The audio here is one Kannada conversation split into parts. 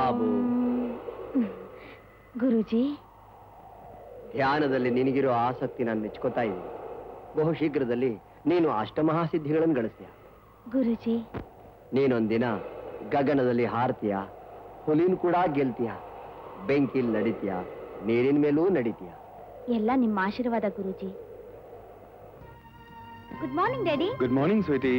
ಬಾಬು ಗುರುಜಿ ಧ್ಯಾನದಲ್ಲಿ ನಿನಗಿರೋ ಆಸಕ್ತಿ ನಾನು ಮೆಚ್ಕೋತಾ ಇದ್ದೀನಿ ಬಹು ಶೀಘ್ರದಲ್ಲಿ ನೀನು ಅಷ್ಟಮಹಾಸಿದ್ಧಿಗಳನ್ನು ಗಳಿಸ್ತೀಯ ಗುರುಜಿ ನೀನೊಂದಿನ ಗಗನದಲ್ಲಿ ಹಾರ್ತೀಯ ಹುಲಿನ ಕೂಡ ಗೆಲ್ತೀಯ ಬೆಂಕಿಲ್ ನಡಿತೀಯ ನೀರಿನ ಮೇಲೂ ನಡಿತೀಯ ಎಲ್ಲ ನಿಮ್ಮ ಆಶೀರ್ವಾದ Guruji good morning daddy good morning sweetie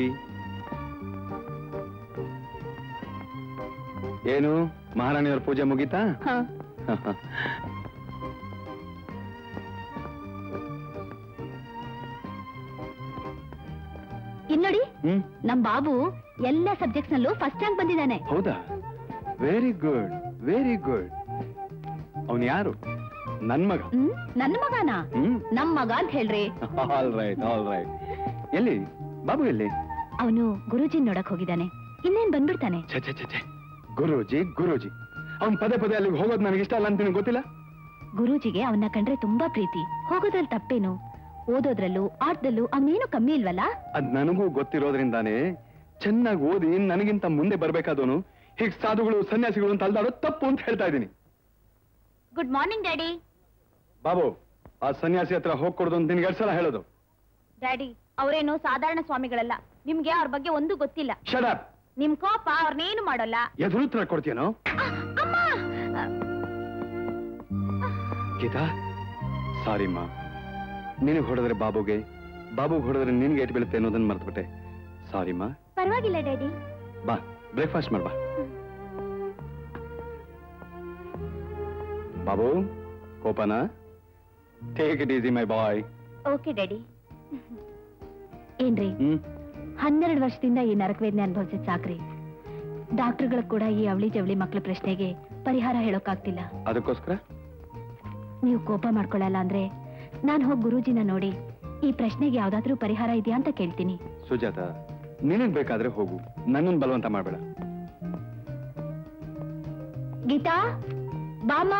ಏನು ಮಹಾರಾಣಿಯವ್ರ ಪೂಜೆ ಮುಗೀತಾ ಹಾ ಇನ್ನೋಡಿ ಹ್ಮ್ ನಮ್ ಬಾಬು ಎಲ್ಲ ಸಬ್ಜೆಕ್ಟ್ಸ್ ನಲ್ಲೂ ಫಸ್ಟ್ ರ್ಯಾಂಕ್ ಬಂದಿದ್ದಾನೆ ಹೌದಾ ವೆರಿ ಗುಡ್ ವೆರಿ ಗುಡ್ ಅವನು ಯಾರು ನನ್ ಮಗ ಹ್ಮ್ ನನ್ನ ಮಗನಾ ಹ್ಮ್ ನಮ್ ಮಗ ಅಂತ ಹೇಳ್ರಿ ಆಲ್ ರೈಟ್ ಆಲ್ ರೈಟ್ ಎಲ್ಲಿ ಬಾಬು ಎಲ್ಲಿ ಅವನು ಗುರುಜಿ ನೋಡಕ್ ಹೋಗಿದ್ದಾನೆ ಇನ್ನೇನ್ ಬಂದ್ಬಿಡ್ತಾನೆ ಛೆ ಛೆ ಛೆ ಛೆ ಗುರೂಜಿ ಗುರೂಜಿ ಅವ್ನ್ ಪದೇ ಪದೇ ಅಲ್ಲಿಗೆ ಹೋಗೋದು ನನಗೆ ಇಷ್ಟ ಅಲ್ಲ ಅಂತ ನಿನಗೆ ಗೊತ್ತಿಲ್ಲ ಗುರೂಜಿಗೆ ಅವನ್ನ ಕಂಡ್ರೆ ತುಂಬಾ ಪ್ರೀತಿ ಹೋಗೋದ್ರಲ್ಲಿ ತಪ್ಪೇನು ಓದೋದ್ರಲ್ಲೂ ಆಟದಲ್ಲೂ ಅವನೇನು ಕಮ್ಮಿ ಇಲ್ವಲ್ಲ ಅದ್ ನನಗೂ ಗೊತ್ತಿರೋದ್ರಿಂದಾನೇ ಚೆನ್ನಾಗಿ ಓದಿ ನನಗಿಂತ ಮುಂದೆ ಬರ್ಬೇಕಾದವನು ಹೀಗ್ ಸಾಧುಗಳು ಸನ್ಯಾಸಿಗಳು ಅಂತ ಅಲ್ದಾಡೋ ತಪ್ಪು ಅಂತ ಹೇಳ್ತಾ ಇದ್ದೀನಿ ಗುಡ್ ಮಾರ್ನಿಂಗ್ ಡ್ಯಾಡಿ ಬಾಬು ಆ ಸನ್ಯಾಸಿ ಹತ್ರ ಹೋಗ್ಕೊಡ್ದು ಅಂತ ನಿನ್ಗೆ ಎರಡ್ ಸಲ ಹೇಳೋದು ಡ್ಯಾಡಿ ಅವರೇನು ಸಾಧಾರಣ ಸ್ವಾಮಿಗಳಲ್ಲ ನಿಮ್ಗೆ ಅವ್ರ ಬಗ್ಗೆ ಒಂದು ಗೊತ್ತಿಲ್ಲ ಶಡಪ್ ನಿಮ್ ಕೋಪ ಅವ್ರನ್ನೇನು ಮಾಡೋಲ್ಲ ಎದುರು ಉತ್ತರ ಕೊಡ್ತೀಯನೋ ಅಮ್ಮ ಗೀತಾ ಸಾರಿಮ್ಮ ನಿನಗೆ ಹೊಡೆದ್ರೆ ಬಾಬುಗೆ ಬಾಬುಗೆ ಹೊಡೆದ್ರೆ ನಿನ್ಗೆ ಏಟ್ ಬೀಳುತ್ತೆ ಅನ್ನೋದನ್ನ ಮರ್ತ್ಬಿಟ್ಟೆ ಸಾರಿಮ್ಮ ಪರವಾಗಿಲ್ಲ ಡ್ಯಾಡಿ ಬಾ ಬ್ರೇಕ್ಫಾಸ್ಟ್ ಮಾಡ್ ಬಾ ಬಾಬು ಕೋಪನ take it easy my boy okay daddy ಏನ್ರಿ ಹ್ಮ್ ಹನ್ನೆರಡು ವರ್ಷದಿಂದ ಈ ನರಕವೇದನೆ ಅನುಭವಿಸಿದ್ ಸಾಕ್ರಿ ಡಾಕ್ಟರ್ಗಳು ಕೂಡ ಈ ಅವಳಿ ಜವಳಿ ಮಕ್ಳ ಪ್ರಶ್ನೆಗೆ ಪರಿಹಾರ ಹೇಳೋಕ್ಕಾಗ್ತಿಲ್ಲ ಅದಕ್ಕೋಸ್ಕರ ನೀವು ಕೋಪ ಮಾಡ್ಕೊಳ್ಳಲ್ಲ ಅಂದ್ರೆ ನಾನು ಹೋಗಿ ಗುರೂಜಿನ ನೋಡಿ ಈ ಪ್ರಶ್ನೆಗೆ ಯಾವ್ದಾದ್ರೂ ಪರಿಹಾರ ಇದೆಯಾ ಅಂತ ಕೇಳ್ತೀನಿ ಸುಜಾತ ನಿನಗ್ ಬೇಕಾದ್ರೆ ಹೋಗು ನನ್ನನ್ ಬಲವಂತ ಮಾಡ್ಬೇಡ ಗೀತಾ ಬಾಮ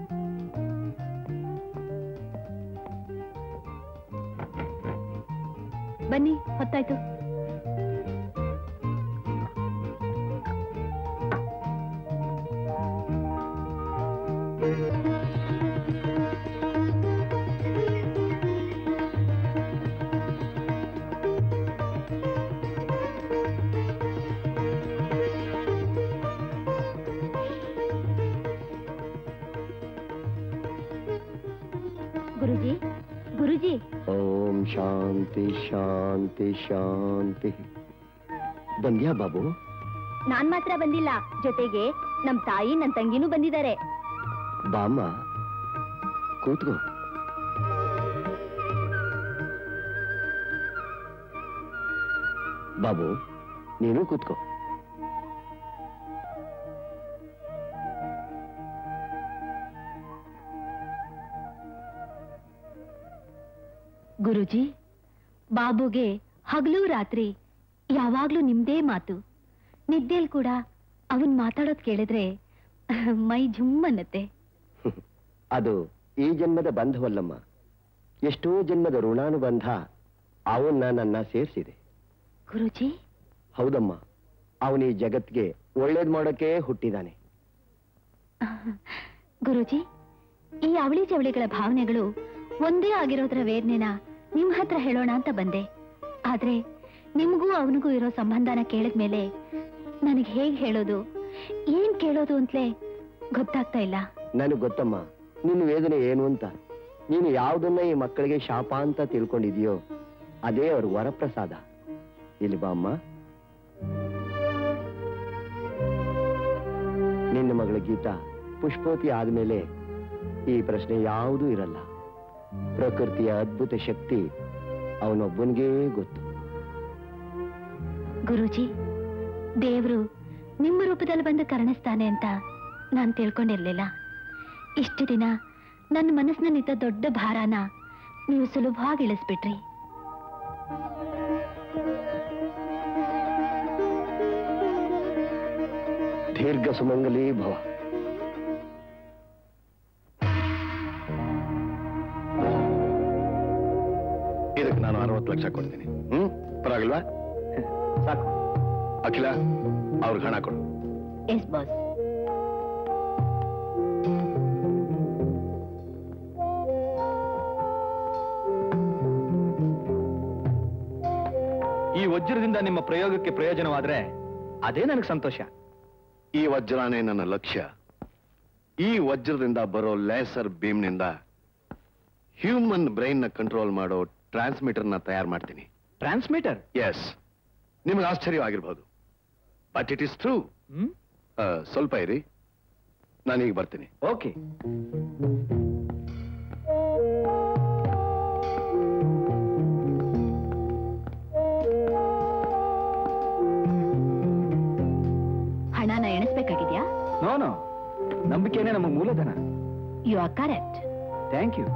ಬನ್ನಿ ಹೊತ್ತಾಯ್ತು ಗುರುಜಿ ಗುರುಜಿ ಓಂ ಶಾಂತಿ ಶಾಂತಿ ಶಾಂತಿ ಬಂದ್ಯಾ ಬಾಬು ನಾನ್ ಮಾತ್ರ ಬಂದಿಲ್ಲ ಜೊತೆಗೆ ನಮ್ ತಾಯಿ ನನ್ ತಂಗಿನೂ ಬಂದಿದ್ದಾರೆ ಬಾಮ್ಮ ಕೂತ್ಕೋ ಬಾಬು ನೀನು ಕೂತ್ಕೋ ಗುರುಜಿ ಬಾಬುಗೆ ಹಗಲು ರಾತ್ರಿ ಯಾವಾಗ್ಲೂ ನಿಮ್ದೇ ಮಾತು ನಿದ್ದೆಲ್ ಕೂಡ ಅವನ್ ಮಾತಾಡೋದ್ ಕೇಳಿದ್ರೆ ಮೈ ಝುಮ್ ಅನ್ನತ್ತೆ ಅದು ಈ ಜನ್ಮದ ಬಂಧವಲ್ಲಮ್ಮ ಎಷ್ಟೋ ಜನ್ಮದ ಋಣಾನುಬಂಧ ಅವನ್ನ ನನ್ನ ಸೇರಿಸಿದೆ ಗುರುಜಿ ಹೌದಮ್ಮ ಅವನು ಈ ಜಗತ್ಗೆ ಒಳ್ಳೇದ್ ಮಾಡೋಕೆ ಹುಟ್ಟಿದಾನೆ ಗುರುಜಿ ಈ ಅವಳಿ ಜವಳಿಗಳ ಭಾವನೆಗಳು ಒಂದೇ ಆಗಿರೋದ್ರ ವೇದನೆನ ನಿಮ್ ಹತ್ರ ಹೇಳೋಣ ಅಂತ ಬಂದೆ ಆದ್ರೆ ನಿಮ್ಗೂ ಅವನಿಗೂ ಇರೋ ಸಂಬಂಧನ ಕೇಳಿದ್ಮೇಲೆ ನನಗೆ ಹೇಗ್ ಹೇಳೋದು ಏನ್ ಕೇಳೋದು ಅಂತಲೇ ಗೊತ್ತಾಗ್ತಾ ಇಲ್ಲ ನನಗೆ ಗೊತ್ತಮ್ಮ ನಿನ್ನ ವೇದನೆ ಏನು ಅಂತ ನೀನು ಯಾವುದನ್ನ ಈ ಮಕ್ಕಳಿಗೆ ಶಾಪ ಅಂತ ತಿಳ್ಕೊಂಡಿದೀಯೋ ಅದೇ ಅವ್ರ ವರಪ್ರಸಾದ ಇಲ್ಲಿ ಬಾ ಅಮ್ಮ ನಿನ್ನ ಮಗಳ ಗೀತಾ ಪುಷ್ಪೋತಿ ಆದ್ಮೇಲೆ ಈ ಪ್ರಶ್ನೆ ಯಾವುದೂ ಇರಲ್ಲ ಪ್ರಕೃತಿಯ ಅದ್ಭುತ ಶಕ್ತಿ ಅವನೊಬ್ಬನಿಗೇ ಗೊತ್ತು ಗುರೂಜಿ ದೇವ್ರು ನಿಮ್ಮ ರೂಪದಲ್ಲಿ ಬಂದು ಕರುಣಿಸ್ತಾನೆ ಅಂತ ನಾನ್ ತಿಳ್ಕೊಂಡಿರ್ಲಿಲ್ಲ ಇಷ್ಟು ದಿನ ನನ್ನ ಮನಸ್ಸಿನಲ್ಲಿದ್ದ ದೊಡ್ಡ ಭಾರನ ನೀವು ಸುಲಭವಾಗಿ ಇಳಿಸ್ಬಿಟ್ರಿ ದೀರ್ಘ ಸುಮಂಗಲಿ ಭವ ಇದಕ್ಕೆ ನಾನು ಅರವತ್ತು ಲಕ್ಷ ಕೊಡ್ತೀನಿ ಹ್ಮ್ ಪರವಾಗಿಲ್ವಾ ಸಾಕು ಅಖಿಲ ಅವ್ರಿಗೆ ಹಣ ಕೊಡು ಎಸ್ ಬಾಸ್ ವಜ್ರದಿಂದ ನಿಮ್ಮ ಪ್ರಯೋಗಕ್ಕೆ ಪ್ರಯೋಜನವಾದ್ರೆ ಅದೇ ನನಗೆ ಸಂತೋಷ ಈ ವಜ್ರನೇ ನನ್ನ ಲಕ್ಷ್ಯ ಈ ವಜ್ರದಿಂದ ಬರೋ ಲೇಸರ್ ಬೀಮ್ನಿಂದ ಹ್ಯೂಮನ್ ಬ್ರೈನ್ ನ ಕಂಟ್ರೋಲ್ ಮಾಡೋ ಟ್ರಾನ್ಸ್ಮಿಟರ್ ನ ತಯಾರು ಮಾಡ್ತೀನಿ ಟ್ರಾನ್ಸ್ಮಿಟರ್ ಎಸ್ ನಿಮಗೆ ಆಶ್ಚರ್ಯವಾಗಿರ್ಬೋದು but it is true hmm ಸ್ವಲ್ಪ ಇರಿ ನಾನೀಗ ಬರ್ತೀನಿ ಓಕೆ ಹಣನ ಎಣಿಸ್ಬೇಕಾಗಿದ್ಯಾ ನೋ ನೋ ನಂಬಿಕೆನೇ ನಮ್ಮ ಮೂಲಧನ you are correct thank you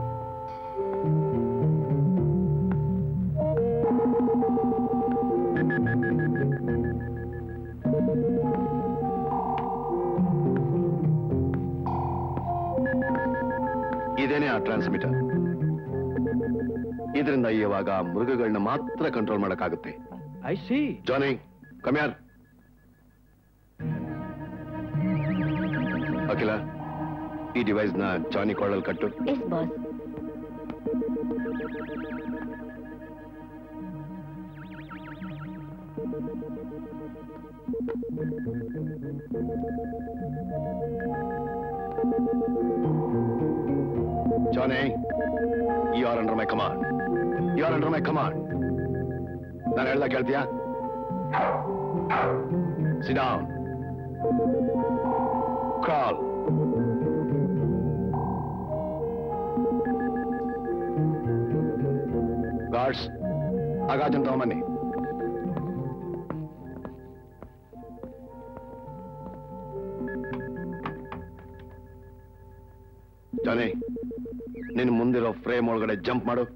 ಇದೇನೇ ಆ ಟ್ರಾನ್ಸ್ಮಿಟರ್ ಇದರಿಂದ ಇವಾಗ ಮೃಗಗಳನ್ನ ಮಾತ್ರ ಕಂಟ್ರೋಲ್ ಮಾಡಕ್ಕಾಗುತ್ತೆ I see Johnny come here Akhila ಈ ಡಿವೈಸ್ ನ ಜಾನಿ ಕೊಳ್ಳಲ್ ಕಟ್ಟು yes boss Johnny you are under my command you are under my command ನಾನು ಹೇಳ್ದ ಕೇಳ್ತೀಯಾ ಸಿಡೌನ್ ಕ್ರಾಲ್ ಗಾರ್ಡ್ಸ್ ಆಗಾಜನ್ ತಗೊಂಬನ್ನಿ ಜಾನಿ ನಿನ್ ಮುಂದಿರೋ ಫ್ರೇಮ್ ಒಳಗಡೆ ಜಂಪ್ ಮಾಡು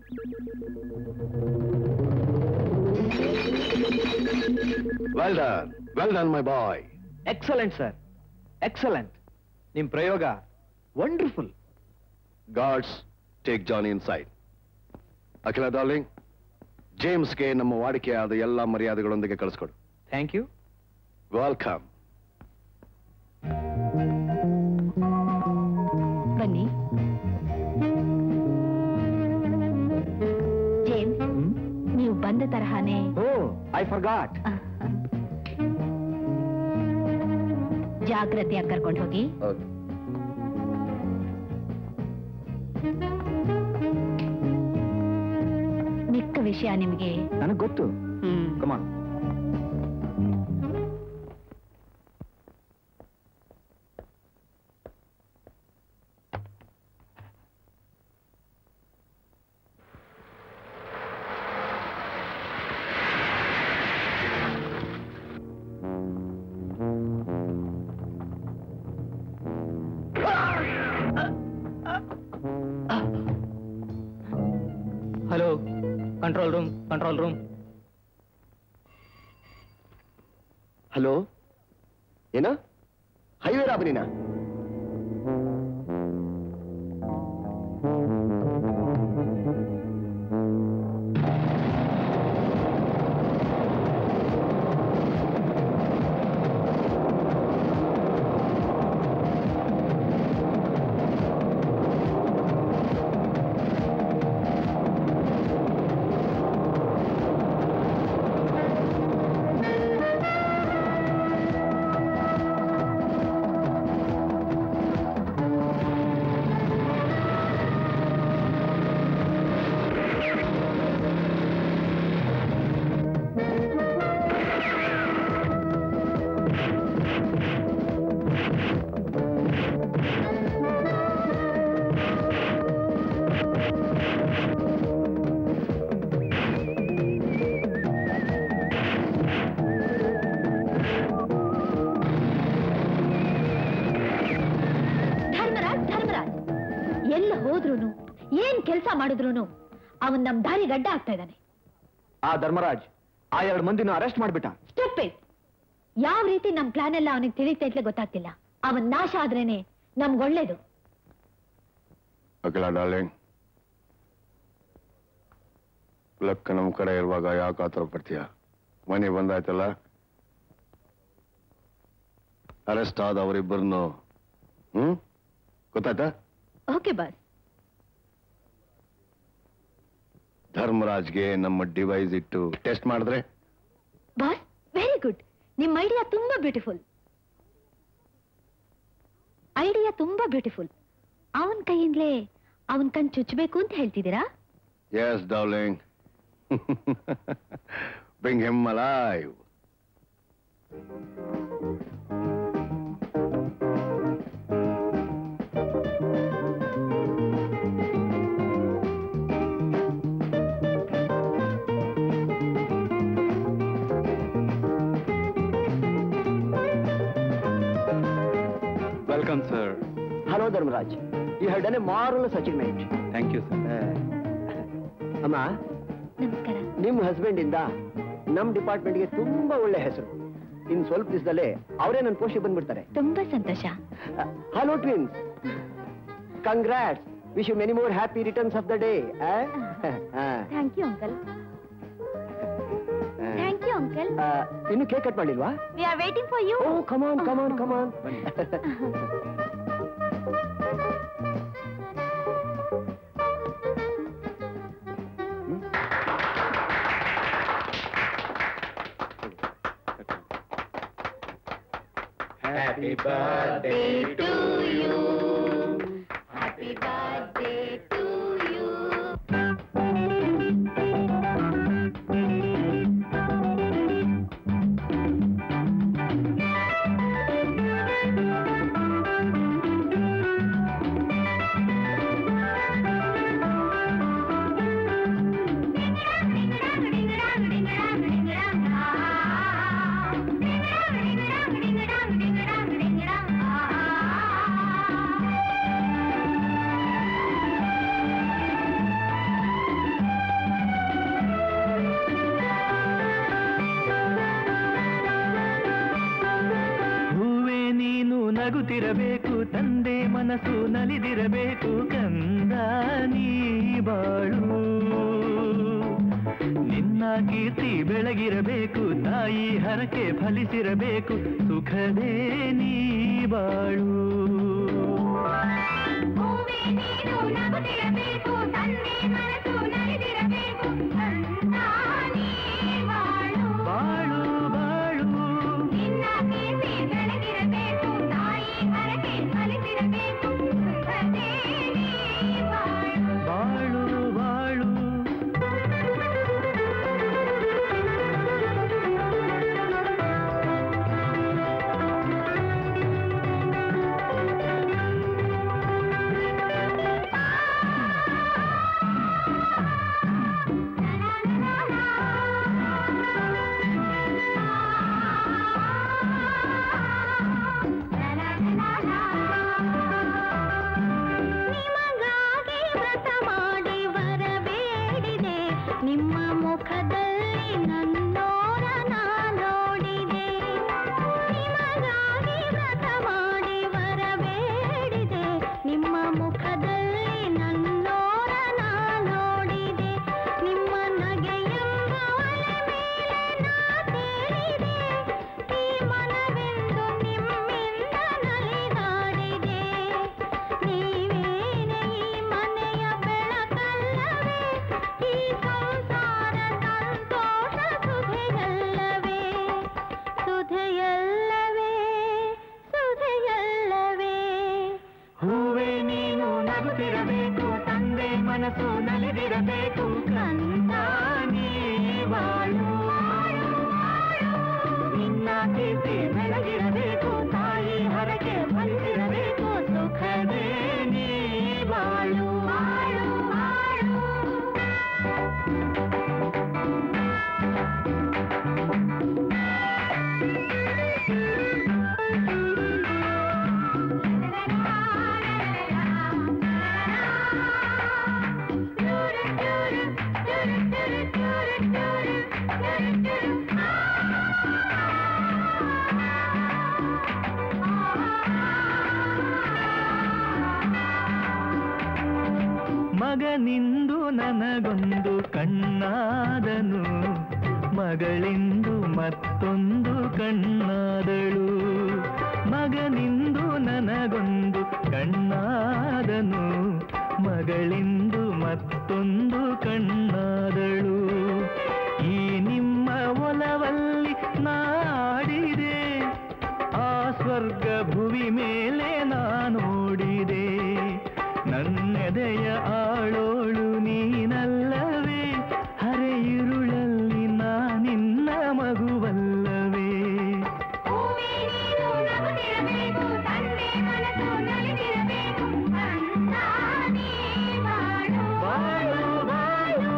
well done well done my boy excellent sir excellent ನಿಮ್ ಪ್ರಯೋಗ wonderful guards take Johnny inside Akhila darling ಜೇಮ್ಸ್ಗೆ ನಮ್ಮ ವಾಡಿಕೆಯಾದ ಎಲ್ಲ ಮರ್ಯಾದೆಗಳೊಂದಿಗೆ ಕಳಿಸ್ಕೊಡು ಥ್ಯಾಂಕ್ ಯು ವೆಲ್ಕಮ್ ಬನ್ನಿ ಜೇಮ್ಸ್ ನೀವು ಬಂದ ತರಹಾನೇ ಓ ಐ ಫರ್ ಗಾಟ್ ಜಾಗ್ರತೆಯಾಗಿ ಕರ್ಕೊಂಡು ಹೋಗಿ ಮಿಕ್ಕ ವಿಷಯ ನಿಮಗೆ ನನಗೆ ಗೊತ್ತು come on hello control room control room hello ಏನ ಹೈವೇ ರಾಬರಿನಾ ಧರ್ಮರಾಜ್ ಧರ್ಮರಾಜ್ ಎಲ್ಲ ಹೋದ್ರೂನು ಏನ್ ಕೆಲಸ ಮಾಡಿದ್ರೂನು ಅವನ್ ನಮ್ ದಾರಿ ಗಡ್ಡ ಆಗ್ತಾ ಇದ್ದಾನೆ ಆ ಧರ್ಮರಾಜ್ ಆ ಎರಡು ಮಂದಿನ ಅರೆಸ್ಟ್ ಮಾಡ್ಬಿಟ್ಟ ಸ್ಟುಪಿಡ್ ಯಾವ ರೀತಿ ನಮ್ ಪ್ಲಾನ್ ಎಲ್ಲ ಅವನಿಗೆ ತಿಳಿತೈತ್ಲೆ ಗೊತ್ತಾಗ್ತಿಲ್ಲ ಅವನ್ ನಾಶ ಆದ್ರೇನೆ ನಮ್ಗೊಳ್ಳೇದು ಅಖಿಲ ಡಾರ್ಲಿಂಗ್ ಲಕ್ ನಮ್ಮ ಕಡೆ ಇರುವಾಗ ಯಾಕೆ ಆತರ ಪಡ್ತೀಯ ಮನೆ ಬಂದಾಯ್ತಲ್ಲ ಅರೆಸ್ಟ್ ಆದ ಅವರಿಬ್ಬರನ್ನು ಹ್ಮ್ ಗೊತ್ತಾಯ್ತಾ ಓಕೆ ಬಾಸ್ ಧರ್ಮರಾಜ್ಗೆ ನಮ್ಮ ಡಿವೈಸ್ ಇಟ್ಟು ಟೆಸ್ಟ್ ಮಾಡಿದ್ರೆ ಬಾಸ್ ವೆರಿ ಗುಡ್ ನಿಮ್ಮ ಐಡಿಯಾ ತುಂಬಾ ಬ್ಯೂಟಿಫುಲ್ ಐಡಿಯಾ ತುಂಬಾ ಬ್ಯೂಟಿಫುಲ್ ಅವನ್ ಕೈಯಿಂದಲೇ ಅವನ್ ಕಣ್ ಚುಚ್ಚಬೇಕು ಅಂತ ಹೇಳ್ತಿದ್ದೀರಾ Yes, darling. Bring him alive. Welcome sir hello Dharmaraj you have done a marvellous achievement thank you sir ಅಮ್ಮ ನಮಸ್ಕಾರ ನಿಮ್ಮ ಹಸ್ಬೆಂಡ್ ಇಂದ ನಮ್ ಡಿಪಾರ್ಟ್ಮೆಂಟ್ಗೆ ತುಂಬಾ ಒಳ್ಳೆ ಹೆಸರು ಇನ್ ಸ್ವಲ್ಪ ದಿವಸದಲ್ಲೇ ಅವರೇ ನನ್ನ ಪೋಸ್ಟಿಗೆ ಬಂದ್ಬಿಡ್ತಾರೆ ತುಂಬಾ ಸಂತೋಷ hello twins congrats wish you many more happy returns of the day thank you uncle thank you uncle ಇನ್ನು ಕೇಕ್ ಕಟ್ ಮಾಡಿಲ್ವಾ we are waiting for you oh come on come on come on happy birthday to you. Happy birthday to you. ಹೂವೇ ನೀನು ನಗುತ್ತಿರಬೇಕು ತಂದೆ ಮನಸ್ಸು ನಲಿದಿರಬೇಕು ಕಂದ ನೀ ಬಾಳು ನಿನ್ನ ಕೀರ್ತಿ ಬೆಳಗಿರಬೇಕು ತಾಯಿ ಹರಕೆ ಫಲಿಸಿರಬೇಕು ಸುಖದೇ ನೀ ಬಾಳು ಬಾಳು ಬಾಳು ಬಾಳು ಬಾಳು ನಿಮಗಾಗಿ ವ್ರತ ಮಾಡಿ ಬರಬೇಡಿದೆ ನಿಮ್ಮ ಮುಖದಲ್ಲಿ ನನ್ನೋರ ನಾ ನೋಡಿದೆ ನಿಮಗಾಗಿ ವ್ರತ ಮಾಡಿ ಬರಬೇಡಿದೆ ನಿಮ್ಮ ಮುಖದಲ್ಲಿ ನನ್ನೋರ ನಾ ನೋಡಿದೆ ನಿಮ್ಮ ನಗೆಯೆಂಬ ಒಲೆ ಮೇಲೆ ನಾ ತೇಲಿದೆ ಈ ಮನವೆಂದು ನಿಮ್ಮಿಂದ ನಲಿದಾಡಿದೆ ನೀವೇನೆ ಈ ಮನೆಯ ಬೆಳಕಲ್ಲವೇ ಈ ಸಂಸಾರ ಸಂತೋಷ ಸುಧೆಯಲ್ಲವೇ ಸುಧೆಯಲ್ಲವೇ ಸುಧೆಯಲ್ಲವೇ ಹೂವೇ ನೀನು ನಗುತ್ತಿರಬೇಕು ತಂದೆ ಮನಸ್ಸು ನಲಿದಿರಬೇಕು ಕಂದ ನೀ ಬಾಳು ನಿನ್ನ ಕೀರ್ತಿ ಬೆಳಗಿರಬೇಕು ತಾಯಿ ಹರಕೆ ಫಲಿಸಿರಬೇಕು ಸುಖದೇ ನೀ ಬಾಳು ಮಗನಿಂದು ನನಗೊಂದು ಕಣ್ಣಾದನು ಮಗಳಿಂದು ಮತ್ತೊಂದು ಕಣ್ಣಾದಳು ಮಗನಿಂದು ನನಗೊಂದು ಕಣ್ಣಾದನು ಮಗಳಿಂದು ಮತ್ತೊಂದು ಕಣ್ಣಾದಳು ಈ ನಿಮ್ಮ ಒಲವಲ್ಲಿ ಭೂಮಿ ಮೇಲೆ ನಾನೋಡಿದೆ ನನ್ನೆದೆಯ ಆಳೋಳು ನೀನಲ್ಲವೇ ಹರೆಯಿರುಳಲ್ಲಿ ನಾನಿನ್ನ ಮಗುವಲ್ಲವೇ ಬಾಳು ಬಾಳು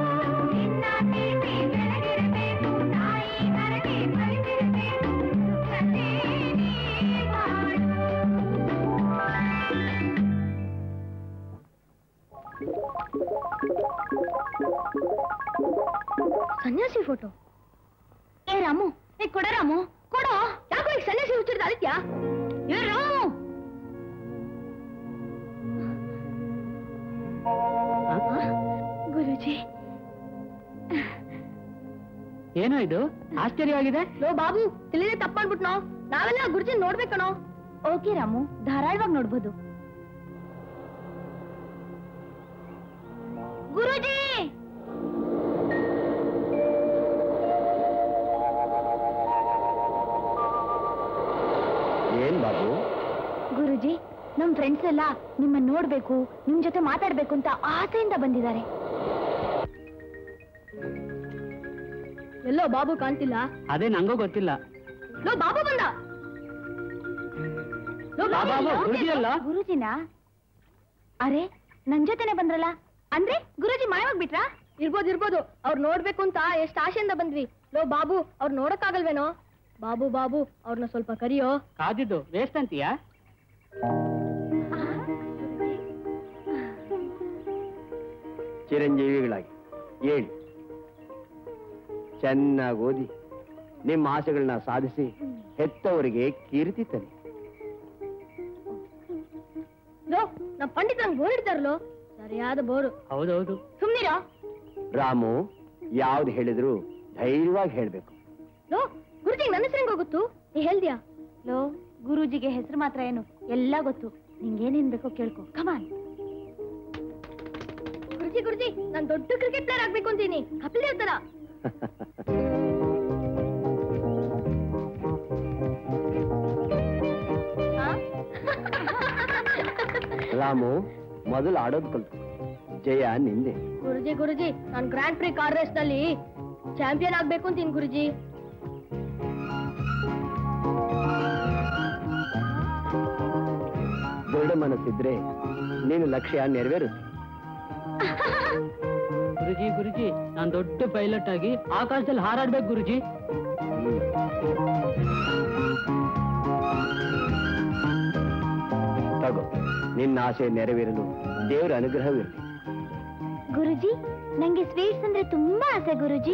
ಸನ್ಯಾಸಿ ಫೋಟೋ ಏ ರಾಮು ಏ ಕೊಡ ರಾಮು ಕೊಡೋ ಯಾಕೋ ಈಗ ಸನ್ಯಾಸಿ ಹುಚ್ಚಿಡ್ದ ಆದಿತ್ಯ ಏ ರಾಮು ಗುರುಜಿ ಏನೋ ಇದು ಆಶ್ಚರ್ಯವಾಗಿದೆ ಲೋ ಬಾಬು ತಿಳಿದೇ ತಪ್ಪಾಡ್ಬಿಟ್ನೋ ನಾವೆಲ್ಲ ಗುರುಜಿ ನೋಡ್ಬೇಕಣೋ ಓಕೆ ರಾಮು ಧಾರಾಳವಾಗಿ ನೋಡ್ಬೋದು ಗುರುಜಿ ಏನ್ ಬಾಬು ಗುರುಜಿ ನಮ್ ಫ್ರೆಂಡ್ಸ್ ಎಲ್ಲ ನಿಮ್ಮನ್ನ ನೋಡ್ಬೇಕು ನಿಮ್ ಜೊತೆ ಮಾತಾಡ್ಬೇಕು ಅಂತ ಆಸೆಯಿಂದ ಬಂದಿದ್ದಾರೆ ಎಲ್ಲೋ ಬಾಬು ಕಾಣ್ತಿಲ್ಲ ಅದೇ ನಂಗೂ ಗೊತ್ತಿಲ್ಲ ಲೋ ಬಾಬು ಬಂದ ಲೋ, ಆ ಬಾಬು, ಗುರೂಜಿ ಅಲ್ಲ? ಗುರೂಜಿನಾ ಅರೆ ನನ್ ಜೊತೆನೆ ಬಂದ್ರಲ್ಲ ಅಂದ್ರೆ ಗುರೂಜಿ ಮಾಯವಾಗ್ಬಿಟ್ರಾ ಇರ್ಬೋದು ಇರ್ಬೋದು ಅವ್ರು ನೋಡ್ಬೇಕು ಅಂತ ಎಷ್ಟ್ ಆಸೆಯಿಂದ ಬಂದ್ವಿ ಲೋ ಬಾಬು ಅವ್ರು ನೋಡಕ್ಕಾಗಲ್ವೇನೋ ಬಾಬು ಬಾಬು ಅವ್ರನ್ನ ಸ್ವಲ್ಪ ಕರಿಯೋ ಕಾದಿದ್ದು ವೇಸ್ಟ್ ಅಂತೀಯಾ ಚಿರಂಜೀವಿಗಳಾಗಿ ಹೇಳಿ ಚೆನ್ನಾಗಿ ಓದಿ ನಿಮ್ಮ ಆಸೆಗಳನ್ನ ಸಾಧಿಸಿ ಹೆತ್ತವರಿಗೆ ಕೀರ್ತಿ ತನ್ನಿ ಲೋ ನಮ್ ಪಂಡಿತರಂಗ್ ಬೋರ್ ಇಡ್ತಾರಲ್ಲೋ ಸರಿಯಾದ ಬೋರು ಹೌದೌದು ಸುಮ್ನಿರೋ ರಾಮು ಯಾವ್ದು ಹೇಳಿದ್ರು ಧೈರ್ಯವಾಗಿ ಹೇಳ್ಬೇಕು ಲೋ ಗುರುಜಿಗೆ ನನ್ನ ಹೆಸರು ಗೊತ್ತು ನೀ ಹೇಳ್ದ್ಯಾ ಲೋ ಗುರೂಜಿಗೆ ಹೆಸರು ಮಾತ್ರ ಏನು ಎಲ್ಲ ಗೊತ್ತು ನಿಂಗೇನೇನ್ ಬೇಕೋ ಕೇಳ್ಕೊ ಕಮಾನ್ ಗುರುಜಿ ಗುರುಜಿ ನಾನ್ ದೊಡ್ಡ ಕ್ರಿಕೆಟ್ ಪ್ಲೇಯರ್ ಆಗ್ಬೇಕು ಅಂತೀನಿ ಕಪಿಲ್ ದೇವ್ ತರ ಆ? ರಾಮು ಮೊದಲು ಆಡೋದು ಕಲ್ತು ಜಯ ನಿಂದೆ ಗುರುಜಿ ಗುರುಜಿ ನಾನ್ ಗ್ರ್ಯಾಂಡ್ ಪ್ರಿ ಕಾರ್ ರೇಸ್ ನಲ್ಲಿ ಚಾಂಪಿಯನ್ ಆಗ್ಬೇಕು ಅಂತೀನಿ ಗುರುಜಿ ದೃಢ ಮನಸ್ಸಿದ್ರೆ ನೀನು ಲಕ್ಷ್ಯ ನೆರವೇರುತ್ತೆ ಗುರುಜಿ ಗುರುಜಿ ನಾನ್ ದೊಡ್ಡ ಪೈಲಟ್ ಆಗಿ ಆಕಾಶದಲ್ಲಿ ಹಾರಾಡ್ಬೇಕು ಗುರುಜಿ ತಗೋ ನಿನ್ನ ಆಸೆ ನೆರವೇರಲು ದೇವರ ಅನುಗ್ರಹವಿರಲಿ ಗುರುಜಿ ನಂಗೆ ಸ್ವೀಟ್ಸ್ ಅಂದ್ರೆ ತುಂಬಾ ಆಸೆ ಗುರುಜಿ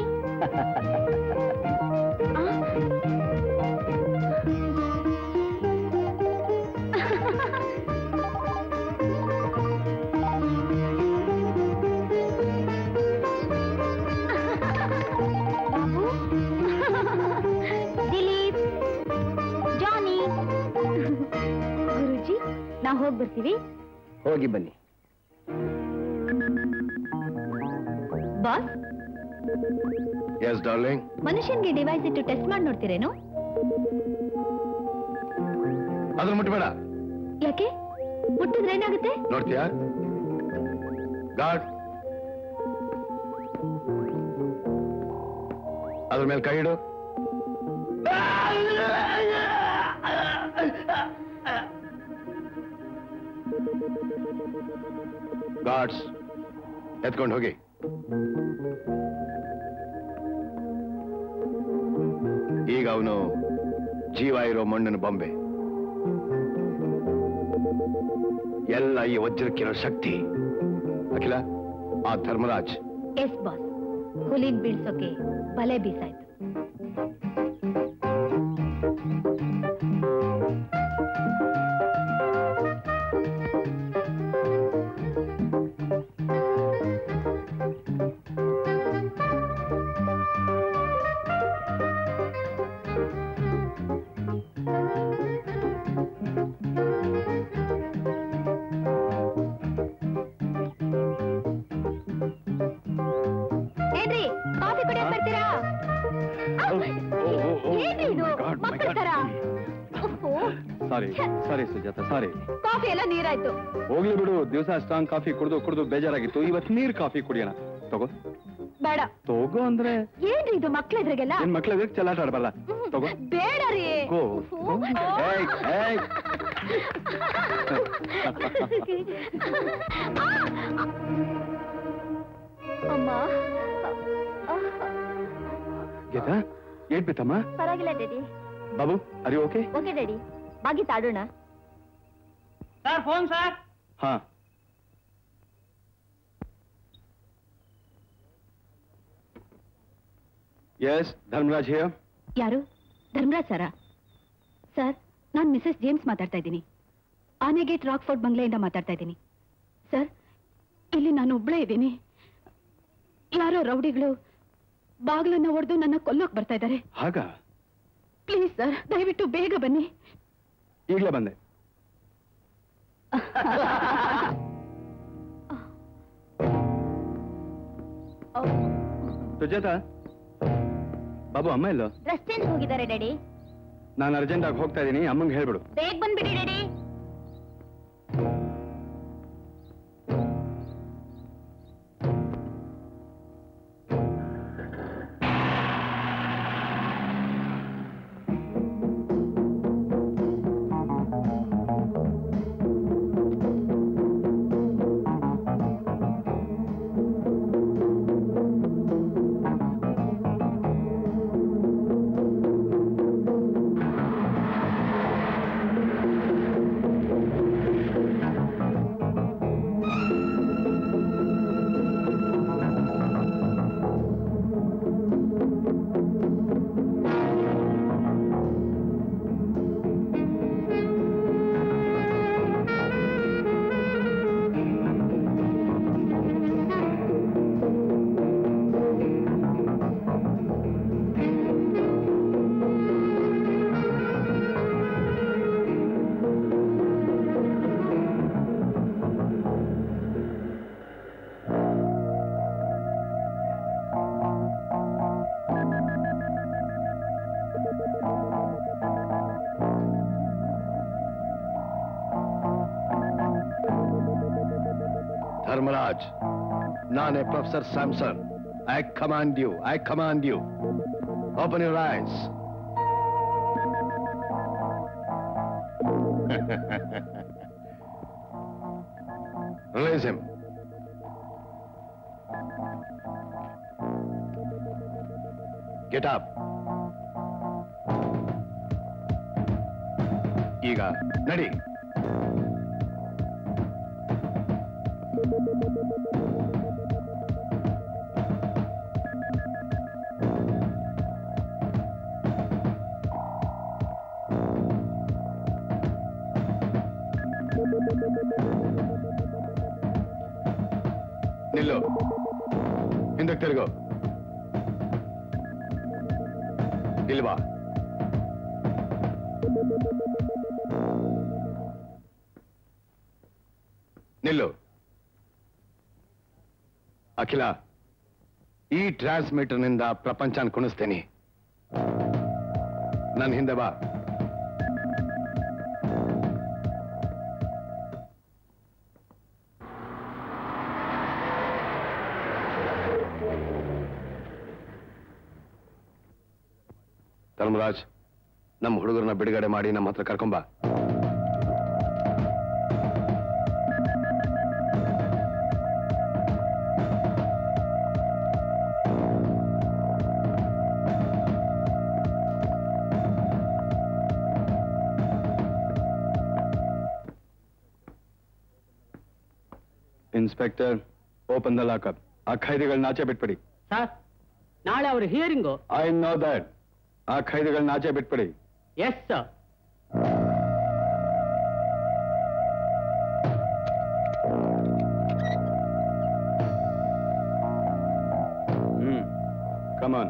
ಆ? ಬಾಬು ದಿಲೀಪ್ ಜಾನಿ ಗುರುಜಿ ನಾವು ಹೋಗಿ ಬರ್ತೀವಿ ಹೋಗಿ ಬನ್ನಿ ಬಾಸ್ ಎಸ್ ಡಾರ್ಲಿಂಗ್ ಮನುಷ್ಯನ್ಗೆ ಡಿವೈಸ್ ಇಟ್ಟು ಟೆಸ್ಟ್ ಮಾಡಿ ನೋಡ್ತೀರೇನು ಅದ್ರ ಮುಟ್ಬೇಡ ಯಾಕೆ ಮುಟ್ಟಿದ್ರೆ ಏನಾಗುತ್ತೆ ನೋಡ್ತೀಯಾ ಗಾಡ್ ಅದ್ರ ಮೇಲೆ ಕೈ ಇಡು ಗಾಡ್ಸ್ ಎತ್ಕೊಂಡು ಹೋಗಿ ಈಗ ಅವನು ಜೀವ ಇರೋ ಮಣ್ಣಿನ ಬೊಂಬೆ ಎಲ್ಲ ಈ ವಜ್ರಕ್ಕಿರೋ ಶಕ್ತಿ ಅಖಿಲ ಆ ಧರ್ಮರಾಜ್ ಎಸ್ ಬಾಸ್ ಹುಲಿನ್ ಬೀಳ್ಸೋಕೆ ಬಲೆ ಬೀಸಾಯ್ತು ಏನ್ರಿ ಕಾಫಿ ಕುಡಿಯಕ್ ಬರ್ತೀರಾ ಸಾರಿ ಸಾರಿ ಸುಜಾತ ಸಾರಿ ಕಾಫಿ ಎಲ್ಲ ನೀರಾಯ್ತು ಹೋಗ್ಲಿ ಬಿಡು ದಿವಸ ಸ್ಟ್ರಾಂಗ್ ಕಾಫಿ ಕುಡಿದು ಕುಡಿದು ಬೇಜಾರಾಗಿತ್ತು ಇವತ್ತು ನೀರ್ ಕಾಫಿ ಕುಡಿಯೋಣ ತಗೋ ಬೇಡ ತಗೋ ಅಂದ್ರೆ ಏನ್ರಿ ಇದು ಮಕ್ಳೆದ್ರಿಗೆಲ್ಲ ನಿನ್ ಮಕ್ಳಿಗೆ ಚಲಾಟ ಆಡಬಲ್ಲ ತಗೋ ಬೇಡ ರೀ ಗೋ ಏಯ್ ಏಯ್ ಅಮ್ಮ ಗೀತಾ ಏನ್ ಬಿತ್ತಮ್ಮ ಪರವಾಗಿಲ್ಲ ಡ್ಯಾಡಿ ಬಾಬು ಅರಿ ಓಕೆ ಓಕೆ ಡ್ಯಾಡಿ ಬಾಗಿ ತಾಡೋಣ ಸರ್ ಫೋನ್ ಸರ್ ಹಾ ಎಸ್ ಧರ್ಮರಾಜ್ ಹಿಯರ್ ಯಾರು ಧರ್ಮರಾಜ್ ಸರ ಸರ್ ನಾನು ಮಿಸಸ್ ಜೇಮ್ಸ್ ಮಾತಾಡ್ತಾ ಇದ್ದೀನಿ ಆನೆಗೇಟ್ ರಾಕ್ಫೋರ್ಟ್ ಬಂಗ್ಲೆಯಿಂದ ಮಾತಾಡ್ತಾ ಇದ್ದೀನಿ ಸರ್ ಇಲ್ಲಿ ನಾನು ಒಬ್ಬಳೇ ಇದ್ದೀನಿ ಯಾರೋ ರೌಡಿಗಳು ಬಾಗಿಲನ್ನ ಒಡೆದು ನನ್ನ ಕೊಲ್ಲೋಕ್ ಬರ್ತಾ ಇದ್ದಾರೆ ಹಾಗ ಪ್ಲೀಸ್ ಸರ್ ದಯವಿಟ್ಟು ಬೇಗ ಬನ್ನಿ ಈಗಲೇ ಬಂದೆ ಸುಜಾತ ಬಾಬು ಅಮ್ಮ ಇಲ್ಲೋ ಡ್ರೆಸ್ ಚೇಂಜ್ ಹೋಗಿದ್ದಾರೆ ಡ್ಯಾಡಿ ನಾನು ಅರ್ಜೆಂಟ್ ಆಗಿ ಹೋಗ್ತಾ ಇದ್ದೀನಿ ಅಮ್ಮಂಗೆ ಹೇಳ್ಬಿಡು ಬೇಗ ಬಂದ್ಬಿಡಿ ಡ್ಯಾಡಿ ಧರ್ಮರಾಜ್ ನಾನೇ professor Samson I command you I command you open your eyes release him get up ಈಗ ನಡಿ ನಿಲ್ಲು ಹಿಂದಕ್ಕೆ ತಿರುಗು ಇಲ್ವಾ ನಿಲ್ಲು ಅಖಿಲ ಈ ಟ್ರಾನ್ಸ್ಮಿಟರ್ನಿಂದ ಪ್ರಪಂಚನ ಕುಣಿಸ್ತೇನೆ ನನ್ನ ಹಿಂದೆ ಬಾ ಧರ್ಮರಾಜ್ ನಮ್ಮ ಹುಡುಗರನ್ನ ಬಿಡುಗಡೆ ಮಾಡಿ ನಮ್ಮ ಹತ್ರ ಕರ್ಕೊಂಬ ಇನ್ಸ್ಪೆಕ್ಟರ್ ಓಪನ್ ದ ಲಾಕಪ್ ಆ ಖೈದಿಗಳನ್ನ ಆಚೆ ಬಿಟ್ಬಿಡಿ ಸರ್ ನಾಳೆ ಅವ್ರ ಹಿಯರಿಂಗು ಐ ನೋ ದಟ್ ಆ ಖೈದಿಗಳನ್ನ ಆಚೆ ಬಿಟ್ಬಿಡಿ yes sir hmm come on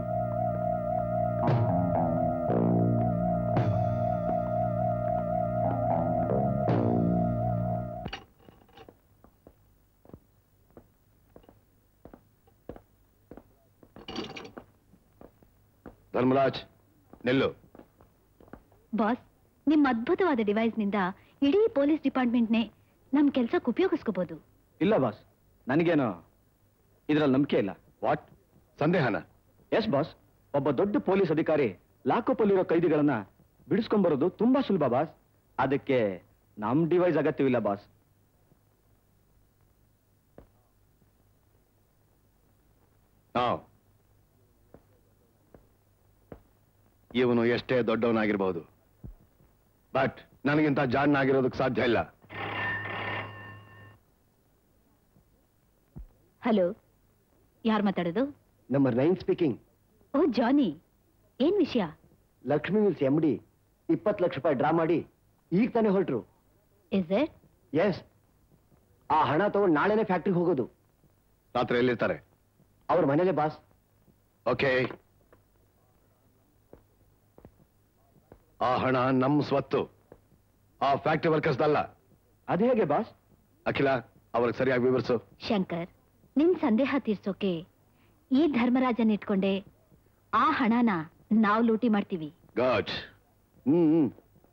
Dharmaraj ನಿಲ್ಲು ಬಾಸ್ ನಿಮ್ಮ ಅದ್ಭುತವಾದ ಡಿವೈಸ್ನಿಂದ ಇಡೀ ಪೊಲೀಸ್ ಡಿಪಾರ್ಟ್ಮೆಂಟ್ನೇ ನಮ್ ಕೆಲ್ಸಕ್ಕೆ ಉಪಯೋಗಿಸ್ಕೋಬಹುದು ಇಲ್ಲ ಬಾಸ್ ನನಗೇನು ಇದರಲ್ಲಿ ನಂಬಿಕೆ ಇಲ್ಲ ವಾಟ್ ಸಂದೇಹನ ಎಸ್ ಬಾಸ್ ಒಬ್ಬ ದೊಡ್ಡ ಪೊಲೀಸ್ ಅಧಿಕಾರಿ ಲಾಕಪ್ ಅಲ್ಲಿರೋ ಕೈದಿಗಳನ್ನ ಬಿಡಿಸ್ಕೊಂಬರೋದು ತುಂಬಾ ಸುಲಭ ಬಾಸ್ ಅದಕ್ಕೆ ನಮ್ ಡಿವೈಸ್ ಅಗತ್ಯವಿಲ್ಲ ಬಾಸ್ ನಾವು ಇವನು ಎಷ್ಟೇ ದೊಡ್ಡವನಾಗಿರ್ಬಹುದು ಬಟ್ ನನಗಿಂತ ಜಾನ್ ಆಗಿರೋದಕ್ಕೆ ಸಾಧ್ಯ ಇಲ್ಲ ಹಲೋ ಯಾರು ಮಾತಾಡೋದು number nine speaking oh Johnny ಏನ್ ವಿಷಯ ಲಕ್ಷ್ಮೀ ಮಿಲ್ಸ್ ಎಂ ಡಿ ಇಪ್ಪತ್ತು ಲಕ್ಷ ರೂಪಾಯಿ ಡ್ರಾ ಮಾಡಿ ಈಗ ತಾನೇ ಹೊರಟ್ರು ಇಸ್ ಇಟ್ ಎಸ್ ಆ ಹಣ ತಗೊಂಡು ನಾಳೆನೇ ಫ್ಯಾಕ್ಟ್ರಿಗೆ ಹೋಗೋದು ರಾತ್ರಿ ಎಲ್ಲಿರ್ತಾರೆ ಅವ್ರ ಮನೇಲೆ ಬಾಸ್ ಓಕೆ ಆ ಹಣ ನಮ್ಮ ಸ್ವತ್ತು ಆ ಫ್ಯಾಕ್ಟರಿ ವರ್ಕರ್ಸ್ದಲ್ಲ ಅದ್ ಹೇಗೆ ಬಾಸ್ ಅಖಿಲ ಅವ್ರಿಗೆ ಸರಿಯಾಗಿ ವಿವರಿಸು ಶಂಕರ್ ನಿನ್ ಸಂದೇಹ ತೀರ್ಸೋಕೆ ಈ ಧರ್ಮರಾಜನ್ ಇಟ್ಕೊಂಡೆ ಆ ಹಣನ ನಾವ್ ಲೂಟಿ ಮಾಡ್ತೀವಿ god hmm hmm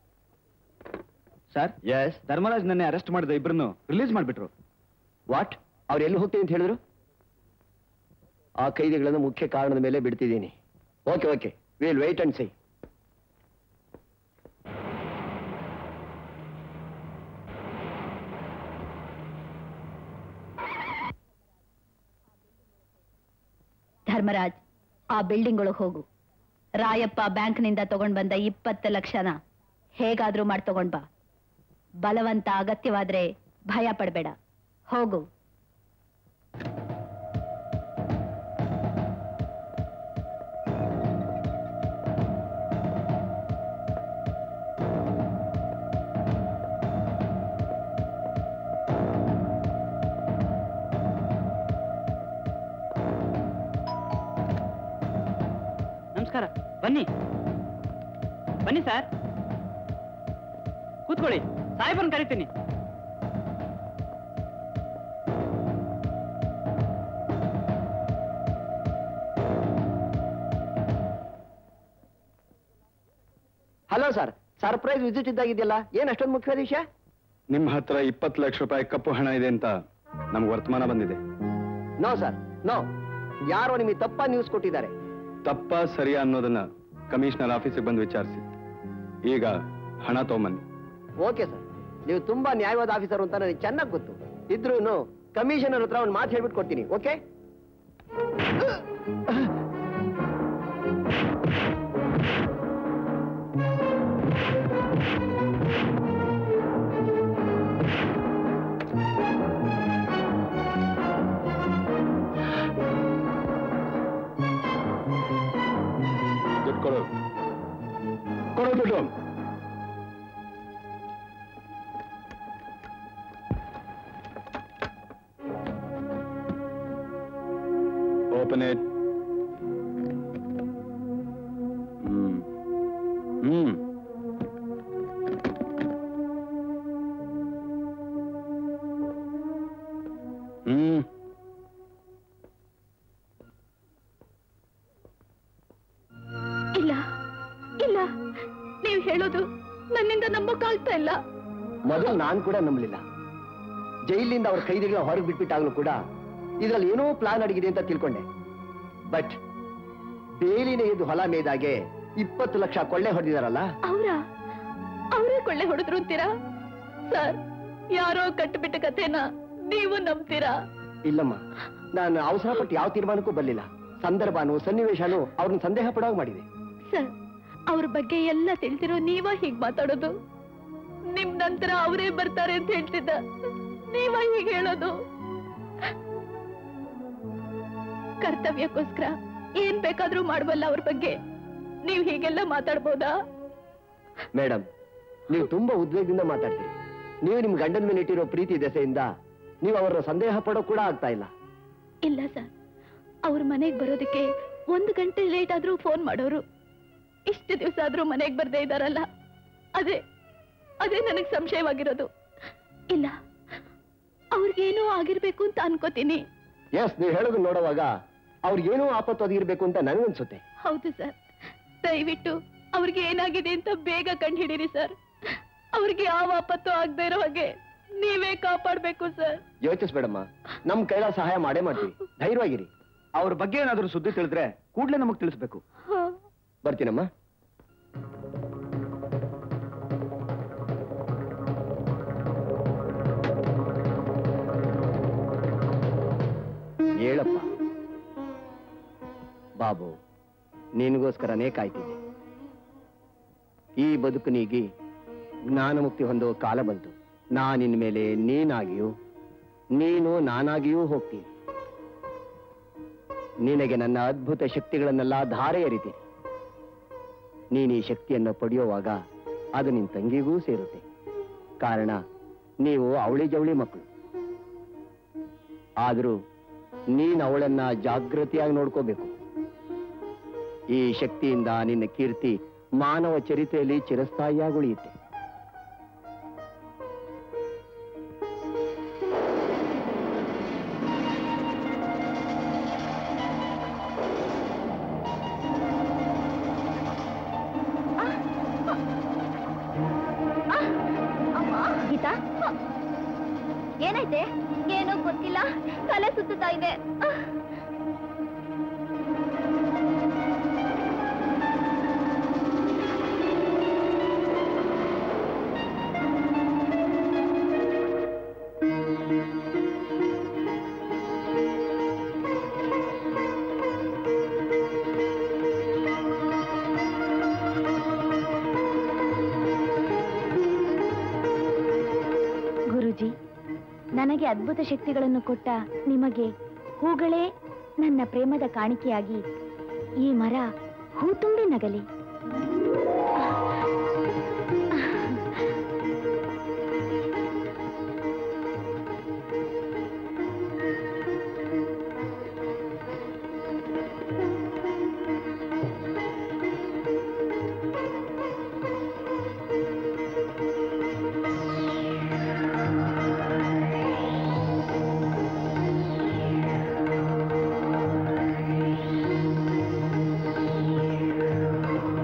sir yes Dharmaraj ನನ್ನೇ ಅರೆಸ್ಟ್ ಮಾಡಿದ ಇಬ್ಬರನ್ನು ರಿಲೀಸ್ ಮಾಡಿಬಿಟ್ರು ವಾಟ್ ಅವ್ರು ಎಲ್ಲಿ ಹೋಗ್ತೀನಿ ಅಂತ ಹೇಳಿದ್ರು ಆ ಕೈದಿಗಳನ್ನು ಮುಖ್ಯ ಕಾರಣದ ಮೇಲೆ ಬಿಡ್ತಿದ್ದೀನಿ okay okay will wait and see Dharmaraj ಆ ಬಿಲ್ಡಿಂಗ್ ಒಳಗ್ ಹೋಗು ರಾಯಪ್ಪ ಬ್ಯಾಂಕ್ನಿಂದ ತಗೊಂಡ್ ಬಂದ ಇಪ್ಪತ್ತು ಲಕ್ಷನ ಹೇಗಾದ್ರೂ ಮಾಡಿ ತಗೊಂಡ್ ಬಾ ಬಲವಂತ ಅಗತ್ಯವಾದ್ರೆ ಭಯ ಪಡ್ಬೇಡ ಹೋಗು ನಮಸ್ಕಾರ ಬನ್ನಿ ಬನ್ನಿ ಸರ್ ಕೂತ್ಕೊಳ್ಳಿ ಸಾಹೇಬನ್ ಕರಿತೀನಿ ಹಲೋ ಸರ್ ಸರ್ಪ್ರೈಸ್ ವಿಸಿಟ್ ಇದ್ದಾಗಿದೆಯಲ್ಲ ಏನ್ ಅಷ್ಟೊಂದು ಮುಖ್ಯವಾದ ವಿಷಯ ನಿಮ್ಮ ಹತ್ರ ಇಪ್ಪತ್ತು ಲಕ್ಷ ರೂಪಾಯಿ ಕಪ್ಪು ಹಣ ಇದೆ ಅಂತ ನಮ್ಗೆ ವರ್ತಮಾನ ಬಂದಿದೆ ನೋ ಸರ್ ನೋ ಯಾರೋ ನಿಮಗೆ ತಪ್ಪ ನ್ಯೂಸ್ ಕೊಟ್ಟಿದ್ದಾರೆ ತಪ್ಪ ಸರಿಯಾ ಅನ್ನೋದನ್ನ ಕಮಿಷನರ್ ಆಫೀಸಿಗೆ ಬಂದು ವಿಚಾರಿಸಿ ಈಗ ಹಣ ತಗೊಂಬನ್ನಿ ಓಕೆ ಸರ್ ನೀವು ತುಂಬಾ ನ್ಯಾಯವಾದ ಆಫೀಸರ್ ಅಂತ ನನಗೆ ಚೆನ್ನಾಗಿ ಗೊತ್ತು ಇದ್ರೂ ಕಮಿಷನರ್ ಹತ್ರ ಒಂದು ಮಾತು ಹೇಳ್ಬಿಟ್ಟು ಕೊಡ್ತೀನಿ ಓಕೆ ದುಡ್ಡು ಕೊಡು ಕೊಡು ದುಡ್ಡು ಓಪನ್ ಇಟ್ ಹ್ಮ್ ಹ್ಮ್ ಹ್ಮ್ ಇಲ್ಲ ಇಲ್ಲ ನೀವು ಹೇಳೋದು ನನ್ನಿಂದ ನಂಬೋಕ್ಕಾಗ್ತಾ ಇಲ್ಲ ಮೊದಲು ನಾನು ಕೂಡ ನಂಬಲಿಲ್ಲ ಜೈಲಿಂದ ಅವ್ರ ಕೈದಿಗಳ ಹೊರಗೆ ಬಿಟ್ಬಿಟ್ಟಾಗ್ಲೂ ಕೂಡ ಇದ್ರಲ್ಲಿ ಏನೋ ಪ್ಲಾನ್ ಅಡಗಿದೆ ಅಂತ ತಿಳ್ಕೊಂಡೆ ಬಟ್ ಬೇಲಿನ ಎದ್ದು ಹೊಲ ಮೇದಾಗೆ ಇಪ್ಪತ್ತು ಲಕ್ಷ ಕೊಳ್ಳೆ ಹೊಡೆದಿದಾರಲ್ಲ ಅವರ ಅವರೇ ಕೊಳ್ಳೆ ಹೊಡೆದ್ರು ಅಂತೀರಾ ಸರ್ ಯಾರೋ ಕಟ್ಟುಬಿಟ್ಟ ಕಥೆನ ನೀವು ನಂಬ್ತೀರಾ ಇಲ್ಲಮ್ಮ ನಾನು ಅವಸರ ಪಟ್ಟು ಯಾವ ತೀರ್ಮಾನಕ್ಕೂ ಬರಲಿಲ್ಲ ಸಂದರ್ಭನೂ ಸನ್ನಿವೇಶನೂ ಅವ್ರನ್ನ ಸಂದೇಹ ಪಡೋಗ್ ಮಾಡಿದೆ ಸರ್ ಅವ್ರ ಬಗ್ಗೆ ಎಲ್ಲ ತಿಳಿದಿರೋ ನೀವ ಹೀಗ್ ಮಾತಾಡೋದು ನಿಮ್ ನಂತರ ಅವರೇ ಬರ್ತಾರೆ ಅಂತ ಹೇಳ್ತಿದ್ದ ನೀವ ಹೀಗ್ ಹೇಳೋದು ಕರ್ತವ್ಯಕ್ಕೋಸ್ಕರ ಏನ್ ಬೇಕಾದ್ರೂ ಮಾಡಬಲ್ಲ ಅವ್ರ ಬಗ್ಗೆ ನೀವ್ ಹೀಗೆಲ್ಲ ಮಾತಾಡ್ಬೋದಾ ಮೇಡಮ್ ನೀವು ತುಂಬಾ ಉದ್ವೇಗದಿಂದ ಮಾತಾಡ್ತೀರಿ ನೀವು ನಿಮ್ ಗಂಡನ ಮೇಲೆ ಇಟ್ಟಿರೋ ಪ್ರೀತಿ ದೆಸೆಯಿಂದ ನೀವು ಅವರ ಸಂದೇಹ ಪಡೋ ಕೂಡ ಆಗ್ತಾ ಇಲ್ಲ ಇಲ್ಲ ಸರ್ ಅವ್ರ ಮನೆಗ್ ಬರೋದಕ್ಕೆ ಒಂದು ಗಂಟೆ ಲೇಟ್ ಆದ್ರೂ ಫೋನ್ ಮಾಡೋರು ಇಷ್ಟು ದಿವಸ ಆದ್ರೂ ಮನೆಗ್ ಬರ್ದೇ ಇದಾರಲ್ಲ ಅದೇ ಅದೇ ನನಗ್ ಸಂಶಯವಾಗಿರೋದು ಇಲ್ಲ ಅವ್ರಿಗೇನೋ ಆಗಿರ್ಬೇಕು ಅಂತ ಅನ್ಕೋತೀನಿ ಎಸ್ ನೀವು ಹೇಳೋದು ನೋಡುವಾಗ ಅವ್ರಿಗೇನೋ ಆಪತ್ತು ಒದಗಿರ್ಬೇಕು ಅಂತ ನನಗನ್ಸುತ್ತೆ ಹೌದು ಸರ್ ದಯವಿಟ್ಟು ಅವ್ರಿಗೆ ಏನಾಗಿದೆ ಅಂತ ಬೇಗ ಕಂಡುಹಿಡೀರಿ ಸರ್ ಅವ್ರಿಗೆ ಯಾವ ಆಪತ್ತು ಆಗದೆ ಇರೋ ಹಾಗೆ ನೀವೇ ಕಾಪಾಡ್ಬೇಕು ಸರ್ ಯೋಚಿಸ್ಬೇಡಮ್ಮ ನಮ್ ಕೈಲ ಸಹಾಯ ಮಾಡೇ ಮಾಡ್ತೀವಿ ಧೈರ್ಯವಾಗಿರಿ ಅವ್ರ ಬಗ್ಗೆ ಏನಾದರೂ ಸುದ್ದಿ ತಿಳಿದ್ರೆ ಕೂಡ್ಲೇ ನಮಗ್ ತಿಳಿಸ್ಬೇಕು ಬರ್ತೀನಮ್ಮ ಹೇಳಪ್ಪ ಬಾಬು ನಿನಗೋಸ್ಕರನೇ ಕಾಯ್ತಿದ್ದೆ ಈ ಬದುಕನಿಗೆ ಜ್ಞಾನ ಮುಕ್ತಿ ಹೊಂದೋ ಕಾಲ ಬಂತು ನಾನಿನ್ ಮೇಲೆ ನೀನಾಗಿಯೂ ನೀನು ನಾನಾಗಿಯೂ ಹೋಗ್ತೀನಿ ನಿನಗೆ ನನ್ನ ಅದ್ಭುತ ಶಕ್ತಿಗಳನ್ನೆಲ್ಲ ಧಾರೆ ಎರಿತೀನಿ ನೀನು ಈ ಶಕ್ತಿಯನ್ನು ಪಡೆಯುವಾಗ ಅದು ನಿನ್ ತಂಗಿಗೂ ಸೇರುತ್ತೆ ಕಾರಣ ನೀವು ಅವಳಿ ಜವಳಿ ಮಕ್ಕಳು ಆದರೂ ನೀನು ಅವಳನ್ನ ಜಾಗೃತಿಯಾಗಿ ನೋಡ್ಕೋಬೇಕು ಈ ಶಕ್ತಿಯಿಂದ ನಿನ್ನ ಕೀರ್ತಿ ಮಾನವ ಚರಿತ್ರೆಯಲ್ಲಿ ಚಿರಸ್ಥಾಯಿಯಾಗಿ ಉಳಿಯುತ್ತೆ ಗೀತಾ ಏನಾಯ್ತೆ ಏನೋ ಗೊತ್ತಿಲ್ಲ ತಲೆ ಸುತ್ತುತ್ತಾ ಇದೆ ಗುರುಜಿ ನನಗೆ ಅದ್ಭುತ ಶಕ್ತಿಗಳನ್ನು ಕೊಟ್ಟ ನಿಮಗೆ ಹೂಗಳೇ ನನ್ನ ಪ್ರೇಮದ ಕಾಣಿಕೆಯಾಗಿ ಈ ಮರ ಹೂ ತುಂಬಿ ನಗಲಿ ಆ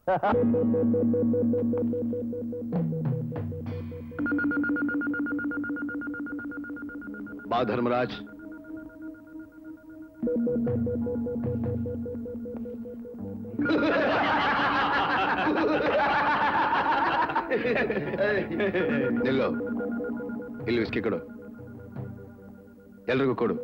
ಬಾ ಧರ್ಮರಾಜ್ ನಿಲ್ಲು ಇಲ್ಲಿ ವಿಸ್ಕಿ ಕೊಡು ಎಲ್ರಿಗೂ ಕೊಡು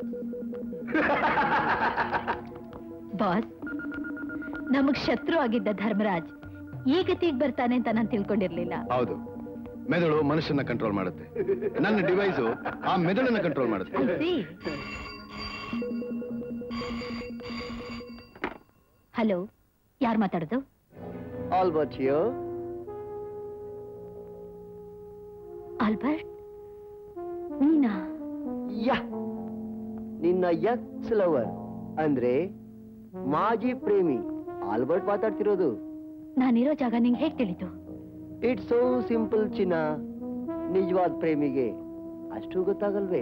ಬಾಸ್ ನಮಗ್ ಶತ್ರು ಆಗಿದ್ದ ಧರ್ಮರಾಜ್ ಈ ಗತಿಗೆ ಬರ್ತಾನೆ ಅಂತ ನಾನು ತಿಳ್ಕೊಂಡಿರ್ಲಿಲ್ಲ ಹೌದು ಮೆದುಳು ಮನುಷ್ಯನ ಕಂಟ್ರೋಲ್ ಮಾಡುತ್ತೆ ನನ್ನ ಡಿವೈಸು ಆ ಮೆದುಳನ್ನ ಕಂಟ್ರೋಲ್ ಮಾಡುತ್ತೆ ಹಲೋ ಯಾರು ಮಾತಾಡೋದು ಆಲ್ಬರ್ಟ್ ಯೋ ಆಲ್ಬರ್ಟ್ ನೀನಾ ಯಾ ನಿನ್ನ ಎಕ್ಸ್ ಲವರ್ ಅಂದ್ರೆ ಮಾಜಿ ಪ್ರೇಮಿ ಆಲ್ಬರ್ಟ್ ಮಾತಾಡ್ತಿರೋದು ನಾನಿರೋ ಜಾಗ ನಿಂಗೆ ಹೇಗ್ ತಿಳಿತು ಇಟ್ಸ್ ಸೋ ಸಿಂಪಲ್ ಚಿನ್ನ ನಿಜವಾದ ಪ್ರೇಮಿಗೆ ಅಷ್ಟು ಗೊತ್ತಾಗಲ್ವೇ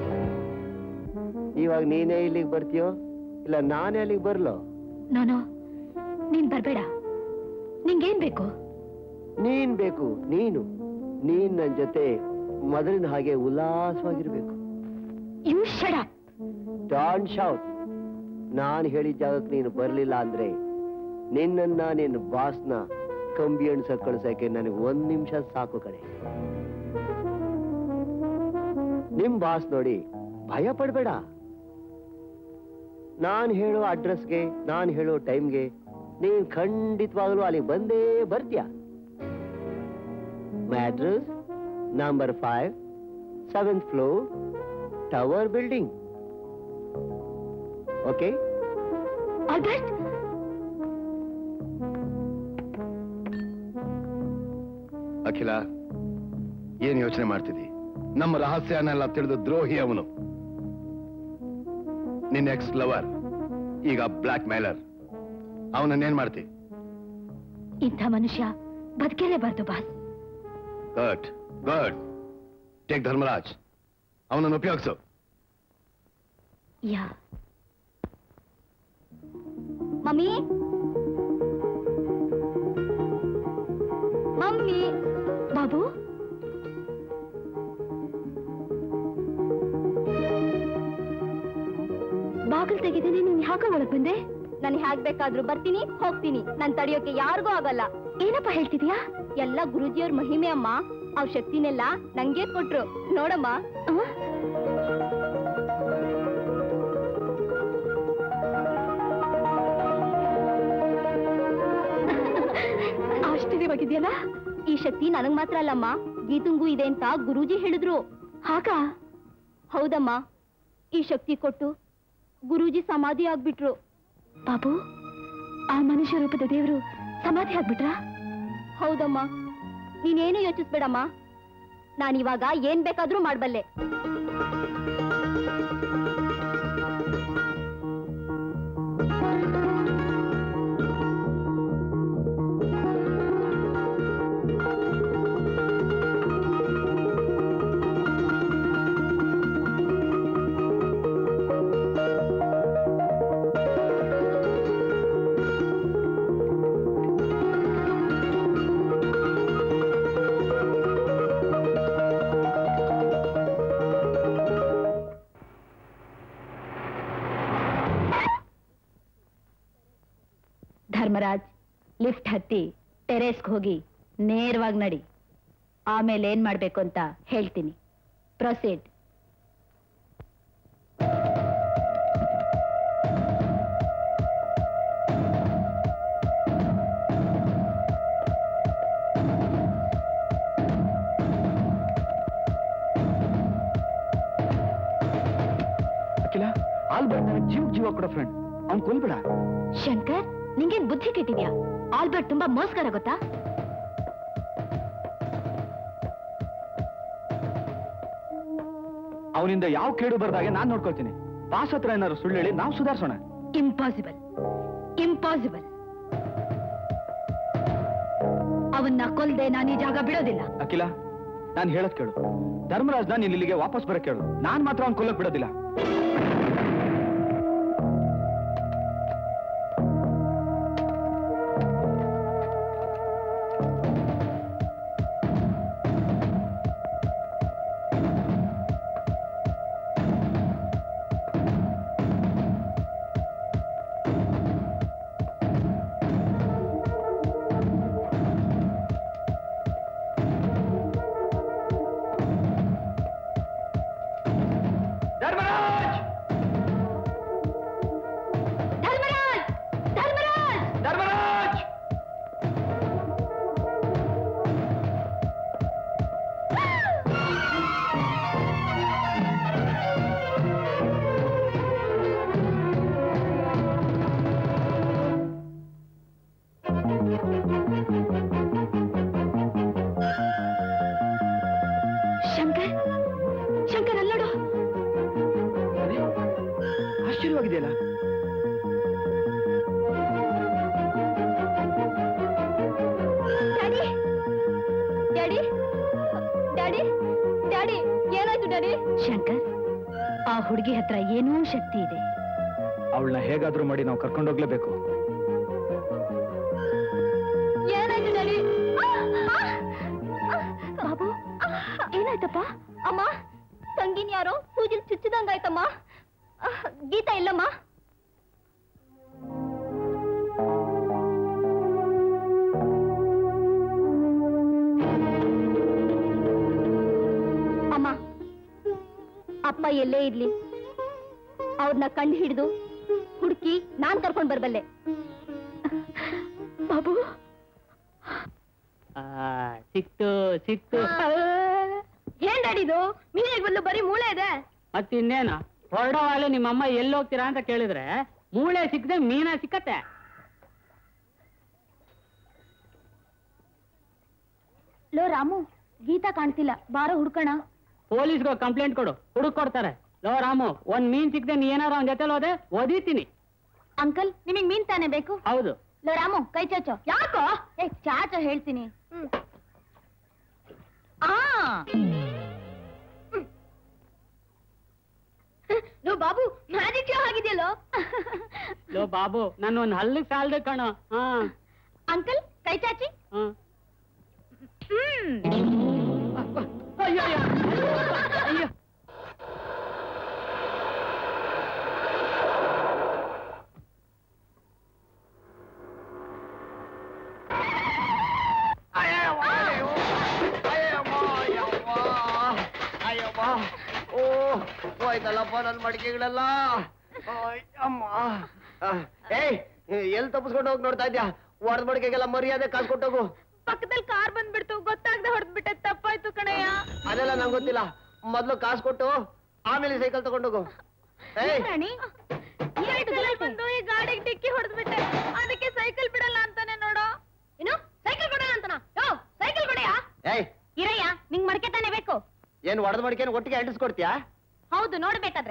ಇವಾಗ ನೀನೇ ಇಲ್ಲಿಗೆ ಬರ್ತೀಯೋ ಇಲ್ಲ ನಾನೇ ಅಲ್ಲಿಗೆ ಬರ್ಲೋ ನೋನೋ ನೀನ್ ಬರ್ಬೇಡ ನಿಂಗೇನ್ ಬೇಕು ನೀನ್ ಬೇಕು ನೀನು ನೀನ್ ನನ್ ಜೊತೆ ಮೊದಲಿನ ಹಾಗೆ ಉಲ್ಲಾಸವಾಗಿರ್ಬೇಕು ಯು ಶಡ ಡಾನ್ ಶೌಟ್ ನಾನ್ ಹೇಳಿದ ಜಾಗಕ್ಕೆ ನೀನು ಬರ್ಲಿಲ್ಲ ಅಂದ್ರೆ ನಿನ್ನನ್ನ ನಿನ್ನ ಬಾಸ್ನ ಕಂಬಿ ಎಣ್ಸಕ್ ಕಳ್ಸಕ್ಕೆ ನನಗೆ ಒಂದ್ ನಿಮಿಷ ಸಾಕು ಕಡೆ ನಿಮ್ ಬಾಸ್ ನೋಡಿ ಭಯ ಪಡ್ಬೇಡ ನಾನ್ ಹೇಳೋ ಅಡ್ರೆಸ್ಗೆ ನಾನ್ ಹೇಳೋ ಟೈಮ್ಗೆ ನೀನ್ ಖಂಡಿತವಾಗ್ಲೂ ಅಲ್ಲಿಗೆ ಬಂದೇ ಬರ್ತೀಯ my address number five seventh floor tower building okay Albert Akhila ಏನ್ ಯೋಚನೆ ಮಾಡ್ತಿದ್ದಿ ನಮ್ಮ ರಹಸ್ಯನೆಲ್ಲ ತಿಳಿದು ದ್ರೋಹಿ ಅವನು ನಿನ್ನ ಎಕ್ಸ್ ಲವರ್ ಈಗ ಬ್ಲಾಕ್ ಮೇಲರ್ ಅವನನ್ನೇನ್ ಮಾಡ್ತಿ ಇಂಥ ಮನುಷ್ಯ ಬದುಕೇಲೇಬಾರ್ದು boss good good take Dharmaraj ಅವನನ್ನು ಉಪಯೋಗಿಸು ಯಾ ಮಮ್ಮಿ ಮಮ್ಮಿ ಬಾಬು ಬಾಗಿಲು ತೆಗೆದೇನೆ ನೀನ್ ಯಾಕೆ ಒಳಗ್ ಬಂದೆ ನಾನು ಹ್ಯಾಗ್ ಬೇಕಾದ್ರೂ ಬರ್ತೀನಿ ಹೋಗ್ತೀನಿ ನಾನ್ ತಡಿಯೋಕೆ ಯಾರಿಗೂ ಆಗಲ್ಲ ಏನಪ್ಪ ಹೇಳ್ತಿದ್ಯಾ ಎಲ್ಲ ಗುರುಜಿಯವ್ರ ಮಹಿಮೆ ಅಮ್ಮ ಅವ್ರ ಶಕ್ತಿನೆಲ್ಲ ನಂಗೆ ಕೊಟ್ರು ನೋಡಮ್ಮ ಆ? ಆಶ್ಚರ್ಯವಾಗಿದ್ಯಲ್ಲ ಈ ಶಕ್ತಿ ನನಗ್ ಮಾತ್ರ ಅಲ್ಲಮ್ಮ ಗೀತುಂಗೂ ಇದೆ ಅಂತ ಗುರೂಜಿ ಹೇಳಿದ್ರು ಹಾಗ ಹೌದಮ್ಮ ಈ ಶಕ್ತಿ ಕೊಟ್ಟು ಗುರೂಜಿ ಸಮಾಧಿ ಆಗ್ಬಿಟ್ರು ಬಾಬು ಆ ಮನುಷ್ಯ ರೂಪದ ದೇವರು ಸಮಾಧಿ ಆಗ್ಬಿಟ್ರಾ ಹೌದಮ್ಮ ನೀನೇನು ಯೋಚಿಸ್ಬೇಡಮ್ಮ ನಾನಿವಾಗ ಏನ್ ಬೇಕಾದ್ರೂ ಮಾಡ್ಬಲ್ಲೆ ಧರ್ಮರಾಜ್ ಲಿಫ್ಟ್ ಹತ್ತಿ ಟೆರೇಸ್ಗೆ ಹೋಗಿ ನೇರವಾಗಿ ನಡಿ ಆಮೇಲೆ ಏನ್ ಮಾಡ್ಬೇಕು ಅಂತ ಹೇಳ್ತೀನಿ ಪ್ರೊಸೀಡ್ ಅಖಿಲ ಆಲ್ಬರ್ಟ್ ನನಗೆ ಜೀವ ಜೀವ ಕೊಡೋ ಫ್ರೆಂಡ್ ಅವ್ನ್ ಕೊಲ್ಬೇಡ ಶಂಕರ್ ನಿಂಗೇನ್ ಬುದ್ಧಿ ಕೆಟ್ಟಿದ್ಯಾ ಆಲ್ಬರ್ಟ್ ತುಂಬಾ ಮೋಸ್ಕರ ಗೊತ್ತಾ ಅವನಿಂದ ಯಾವ ಕೇಡು ಬರ್ದಾಗೆ ನಾನ್ ನೋಡ್ಕೊಳ್ತೀನಿ ಬಾಸ್ ಹತ್ರ ಏನಾದ್ರು ಸುಳ್ಳು ಹೇಳಿ ನಾವು ಸುಧಾರಿಸೋಣ ಇಂಪಾಸಿಬಲ್ ಇಂಪಾಸಿಬಲ್ ಅವನ್ನ ಕೊಲ್ದೆ ನಾನು ಈ ಜಾಗ ಬಿಡೋದಿಲ್ಲ ಅಖಿಲ ನಾನು ಹೇಳದ್ ಕೇಳು ಧರ್ಮರಾಜ್ನ ನೀನ್ ಇಲ್ಲಿಗೆ ವಾಪಸ್ ಬರಕ್ ಕೇಳು ನಾನ್ ಮಾತ್ರ ಅವ್ನ್ ಕೊಲ್ಲಕ್ ಬಿಡೋದಿಲ್ಲ ಆಶ್ಚರ್ಯವಾಗಿದೆಯಲ್ಲ ಡ್ಯಾಡಿ ಡ್ಯಾಡಿ ಡ್ಯಾಡಿ ಡ್ಯಾಡಿ ಏನಾಯ್ತು ಡ್ಯಾಡಿ ಶಂಕರ್ ಆ ಹುಡುಗಿ ಹತ್ರ ಏನೋ ಶಕ್ತಿ ಇದೆ ಅವಳನ್ನ ಹೇಗಾದ್ರೂ ಮಾಡಿ ನಾವು ಕರ್ಕೊಂಡೋಗ್ಲೇಬೇಕು ಏನಾಯ್ತು ಡ್ಯಾಡಿ ಬಾಬು ಏನಾಯ್ತಪ್ಪ ಅಮ್ಮ ತಂಗಿನ ಯಾರೋ ಸೂಜಿಲ್ ಚುಚ್ಚಿದಂಗಾಯ್ತಮ್ಮ ಅಹ್, ಗೀತಾ ಇಲ್ಲಮ್ಮ ಅಮ್ಮ ಅಪ್ಪ ಎಲ್ಲೇ ಇರ್ಲಿ ಅವ್ರನ್ನ ಕಂಡು ಹಿಡಿದು ಹುಡುಕಿ ನಾನ್ ಕರ್ಕೊಂಡ್ ಬರ್ಬಲ್ಲೆ ಬಾಬು ಆ, ಸಿಕ್ತು ಸಿಕ್ತು ಏನ್ ಡ್ಯಾಡಿದು ಮೀನಿಗೆ ಬಂದು ಬರೀ ಮೂಳೆ ಇದೆ ಮತ್ತಿನ್ನೇನು ಹೊರಡೋವಾಗಲೇ ನಿಮ್ಮಮ್ಮ ಎಲ್ಲಿ ಹೋಗ್ತೀರಾ ಅಂತ ಕೇಳಿದ್ರೆ ಮೂಳೆ ಸಿಕ್ಕದೆ ಮೀನ ಸಿಕ್ಕತ್ತೆ ಲೋ ರಾಮು ಗೀತಾ ಕಾಣ್ತಿಲ್ಲ ಬಾರೋ ಹುಡ್ಕಣ ಪೊಲೀಸ್ಗೆ ಕಂಪ್ಲೇಂಟ್ ಕೊಡು ಹುಡುಕ್ ಕೊಡ್ತಾರೆ ಲೋ ರಾಮು ಒಂದ್ ಮೀನ್ ಸಿಕ್ಕದೆ ನೀ ಏನಾರ ಅವ್ನ ಜೊತೆ ಹೋದೆ ಒದೀತೀನಿ ಅಂಕಲ್ ನಿಮಗ್ ಮೀನ್ ತಾನೇ ಬೇಕು ಹೌದು ಲೋ ರಾಮು ಕೈ ಚಾಚೋ ಯಾಕೋ ಏ ಚಾಚೋ ಹೇಳ್ತೀನಿ ಆ ಲೋ ಬಾಬು ಮ್ಯಾಜಿಕ್ ಶೋ ಆಗಿದೆಯಲ್ಲೋ ಲೋ ಬಾಬು ನನ್ನ ಒಂದ್ ಹಲ್ಲಿಗೆ ಸಾಲ್ದೆ ಕಣ ಹಾ ಅಂಕಲ್ ಕೈ ಚಾಚಿ ಹಾ ಹ್ಮ್ ಅಯ್ಯೋ ಅಯ್ಯೋ ಅಯ್ಯೋ ಅಯ್ಯಮ್ಮ ಓ ಹೋಯ್ತಲ್ಲಪ್ಪ ನನ್ ಮಡಿಕೆಗಳೆಲ್ಲ ಓಯ್, ಅಮ್ಮ ಆ, ಏಯ್ ಎಲ್ಲಿ ತಪ್ಪಿಸ್ಕೊಂಡು ಹೋಗಿ ನೋಡ್ತಾ ಇದ್ಯಾ ಹೊಡೆದ ಮಡಿಕೆಗೆಲ್ಲ ಮರ್ಯಾದೆ ಕಾಸು ಕೊಟ್ಟೋಗು ಪಕ್ಕದಲ್ಲಿ ಕಾರ್ ಬಂದ್ಬಿಡ್ತು ಗೊತ್ತಾಗ್ದೆ ಹೊಡೆದ್ಬಿಟ್ಟೆ ತಪ್ಪಾಯ್ತು ಕಣಯ್ಯ ಅದೆಲ್ಲ ನಂಗೆ ಗೊತ್ತಿಲ್ಲ ಮೊದ್ಲು ಕಾಸು ಕೊಟ್ಟು ಆಮೇಲೆ ಸೈಕಲ್ ತಗೊಂಡೋಗು ಏಯ್ ರಾಣಿ ಬಂದು ಈ ಗಾಡಿಗೆ ಡಿಕ್ಕಿ ಹೊಡೆದ್ಬಿಟ್ಟೆ ಅದಕ್ಕೆ ಸೈಕಲ್ ಬಿಡಲ್ಲ ಅಂತಾನೆ ನೋಡೋ ಏನು ಸೈಕಲ್ ಕೊಡಲ್ಲ ಅಂತನ ಯೋ ಸೈಕಲ್ ಕೊಡೆಯಾ ಏಯ್ ಇರಯ್ಯ ನಿಂಗ್ ಮಡಕೆ ತಾನೇ ಬೇಕು ಏನ್ ಹೊಡೆದ ಮಡಿಕೆನ ಒಟ್ಟಿಗೆ ಅಂಟಿಸ್ಕೊಡ್ತೀಯಾ ಹೌದು ನೋಡ್ಬೇಕಾದ್ರೆ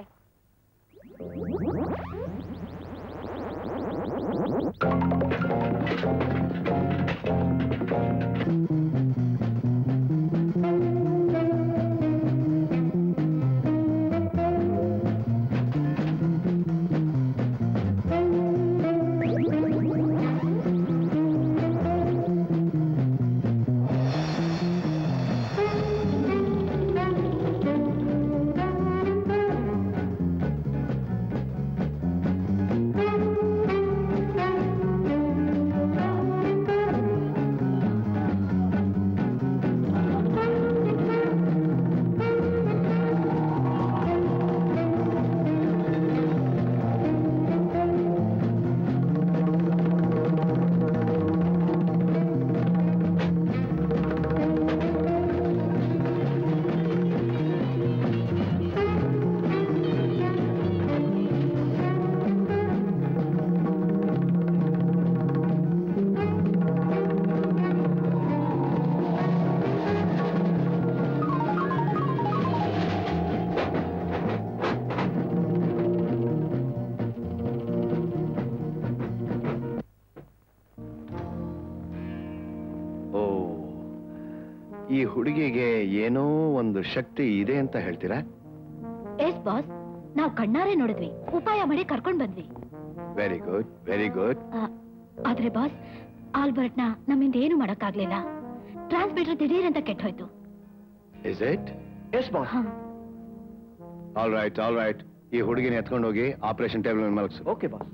ಓ ಈ ಹುಡುಗಿಗೆ ಏನೋ ಒಂದು ಶಕ್ತಿ ಇದೆ ಅಂತ ಹೇಳ್ತೀರಾ ಎಸ್ ಬಾಸ್ ನಾವು ಕಣ್ಣಾರೆ ನೋಡಿದ್ವಿ ಉಪಾಯ ಮಾಡಿ ಕರ್ಕೊಂಡ್ ಬಂದ್ವಿ ವೆರಿ ಗುಡ್ ವೆರಿ ಗುಡ್ ಆ, ಆದ್ರೆ ಬಾಸ್ ಆಲ್ಬರ್ಟ್ನ ನಮ್ಮಿಂದ ಏನು ಮಾಡಕ್ಕಾಗ್ಲಿಲ್ಲ ಟ್ರಾನ್ಸ್ಮಿಟರ್ ದಿಢೀರ್ ಅಂತ ಕೆಟ್ಟ ಹೋಯ್ತು ಇಸ್ ಇಟ್ ಎಸ್ ಬಾಸ್ ಹಾ ಆಲ್ ರೈಟ್ ಆಲ್ ರೈಟ್ ಈ ಹುಡುಗಿನ ಎತ್ಕೊಂಡು ಹೋಗಿ ಆಪರೇಷನ್ ಟೇಬಲ್ ಮೇಲೆ ಮಲಗಿಸು okay boss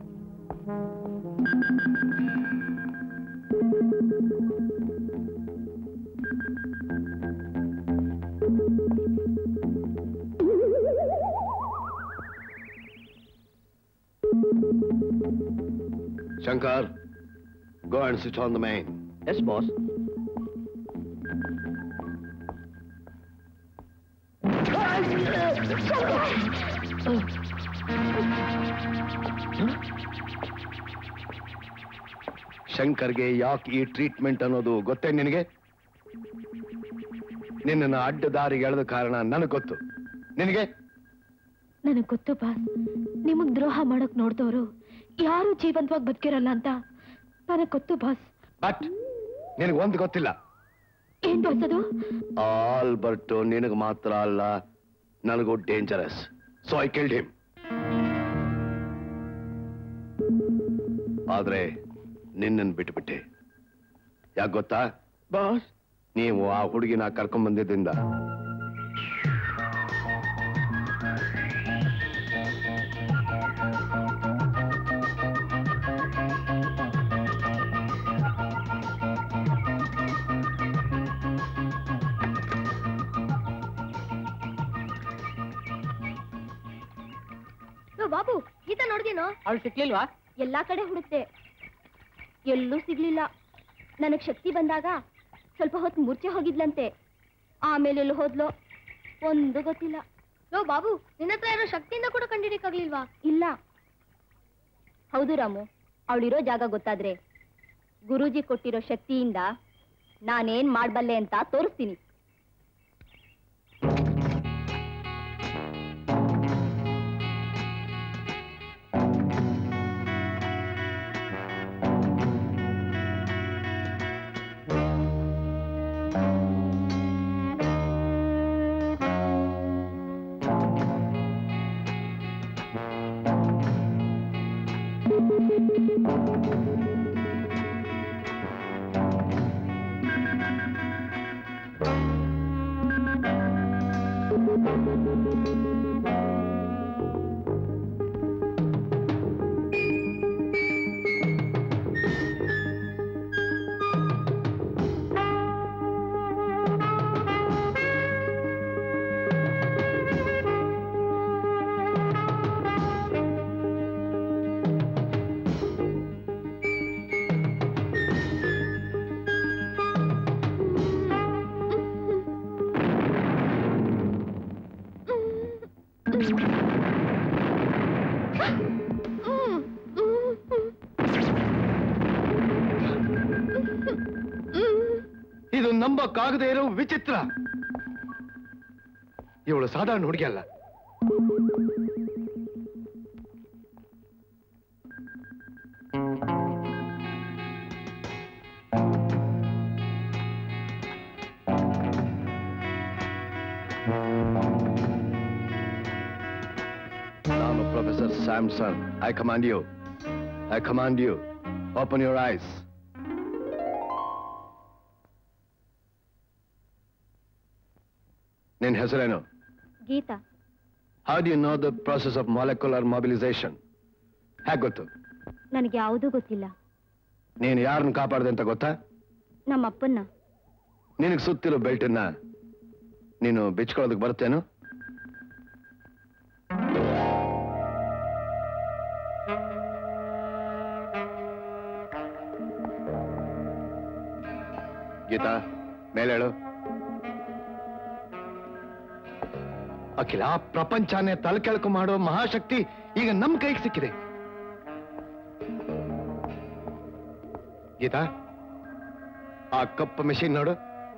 Shankar go and switch on the main yes boss ಶಂಕರ್ಗೆ ಯಾಕೆ ಈ ಟ್ರೀಟ್ಮೆಂಟ್ ಅನ್ನೋದು ಗೊತ್ತೇ ನಿನಗೆ ನಿನ್ನನ್ನು ಅಡ್ಡ ದಾರಿಗೆ ಎಳೆದ ಕಾರಣ ನನಗೆ ಗೊತ್ತು ನಿನಗೆ ನನಗ್ ಗೊತ್ತು ಬಾಸ್ ನಿಮಗ್ ದ್ರೋಹ ಮಾಡಕ್ ನೋಡ್ದವ್ರು ಯಾರು ಜೀವಂತವಾಗಿ ಬದುಕಿರಲ್ಲ ಅಂತ ನನಗ್ ಗೊತ್ತು ಬಾಸ್ ಬಟ್ ನಿನಗೆ ಒಂದು ಗೊತ್ತಿಲ್ಲ ಏನ್ ಬಾಸ್ ಅದು ಆಲ್ಬರ್ಟ್ ನಿನಗೆ ಮಾತ್ರ ಅಲ್ಲ ನನಗೂ dangerous so I killed him ಆದ್ರೆ ನಿನ್ನನ್ನು ಬಿಟ್ಬಿಟ್ಟೆ ಯಾಕೆ ಗೊತ್ತಾ ಬಾಸ್ ನೀವು ಆ ಹುಡುಗಿನ ಕರ್ಕೊಂಡ್ ಬಂದಿದ್ದರಿಂದ ಯೋ ಬಾಬು ಗೀತಾ ನೋಡ್ದೇನೋ ಅವಳು ಸಿಕ್ಲಿಲ್ವಾ ಎಲ್ಲಾ ಕಡೆ ಹುಡುಕ್ತೆ ಎಲ್ಲೂ ಸಿಗ್ಲಿಲ್ಲ ನನಗ್ ಶಕ್ತಿ ಬಂದಾಗ ಸ್ವಲ್ಪ ಹೊತ್ತು ಮೂರ್ಛೆ ಹೋಗಿದ್ಲಂತೆ ಆಮೇಲೆ ಎಲ್ಲಿ ಹೋದ್ಲೋ ಒಂದು ಗೊತ್ತಿಲ್ಲ ಯೋ ಬಾಬು ನಿನ್ನ ಹತ್ರ ಇರೋ ಶಕ್ತಿಯಿಂದ ಕೂಡ ಕಂಡಿಡಿಯಕ್ಕಾಗ್ಲಿಲ್ವಾ ಇಲ್ಲ ಹೌದು ರಾಮು ಅವಳಿರೋ ಜಾಗ ಗೊತ್ತಾದ್ರೆ ಗುರೂಜಿ ಕೊಟ್ಟಿರೋ ಶಕ್ತಿಯಿಂದ ನಾನೇನ್ ಮಾಡ್ಬಲ್ಲೆ ಅಂತ ತೋರಿಸ್ತೀನಿ ಇದು ನಂಬಕ್ಕಾಗದೇ ಇರೋ ವಿಚಿತ್ರ ಇವಳು ಸಾಧಾರಣ ಹುಡುಗಿ ಅಲ್ಲ ನಾನು professor Samson I command you I command you open your eyes ನಿನ್ನ ಹೆಸರೇನು Gita how do you know the process of molecular mobilisation ಹೇಗೆ ಗೊತ್ತು ನನಗೆ ಯಾವುದೂ ಗೊತ್ತಿಲ್ಲ ನೀನು ಯಾರನ್ನ ಕಾಪಾಡಿದೆ ಅಂತ ಗೊತ್ತಾ ನಮ್ಮ ಅಪ್ಪನ್ನ ನಿನಗೆ ಸುತ್ತಿರೋ ಬೆಲ್ಟನ್ನ ನೀನು ಬಿಚ್ಕೊಳ್ಳೋದಕ್ಕೆ ಬರುತ್ತೇನು ಗೀತಾ ಮೇಲೇಳು ಅಖಿಲ ಪ್ರಪಂಚನೇ ತಲೆಕೆಳಕು ಮಾಡೋ ಮಹಾಶಕ್ತಿ ಈಗ ನಮ್ ಕೈಗೆ ಸಿಕ್ಕಿದೆ ಗೀತಾ ಆ ಕಪ್ಪು ಮೆಷಿನ್ ನೋಡು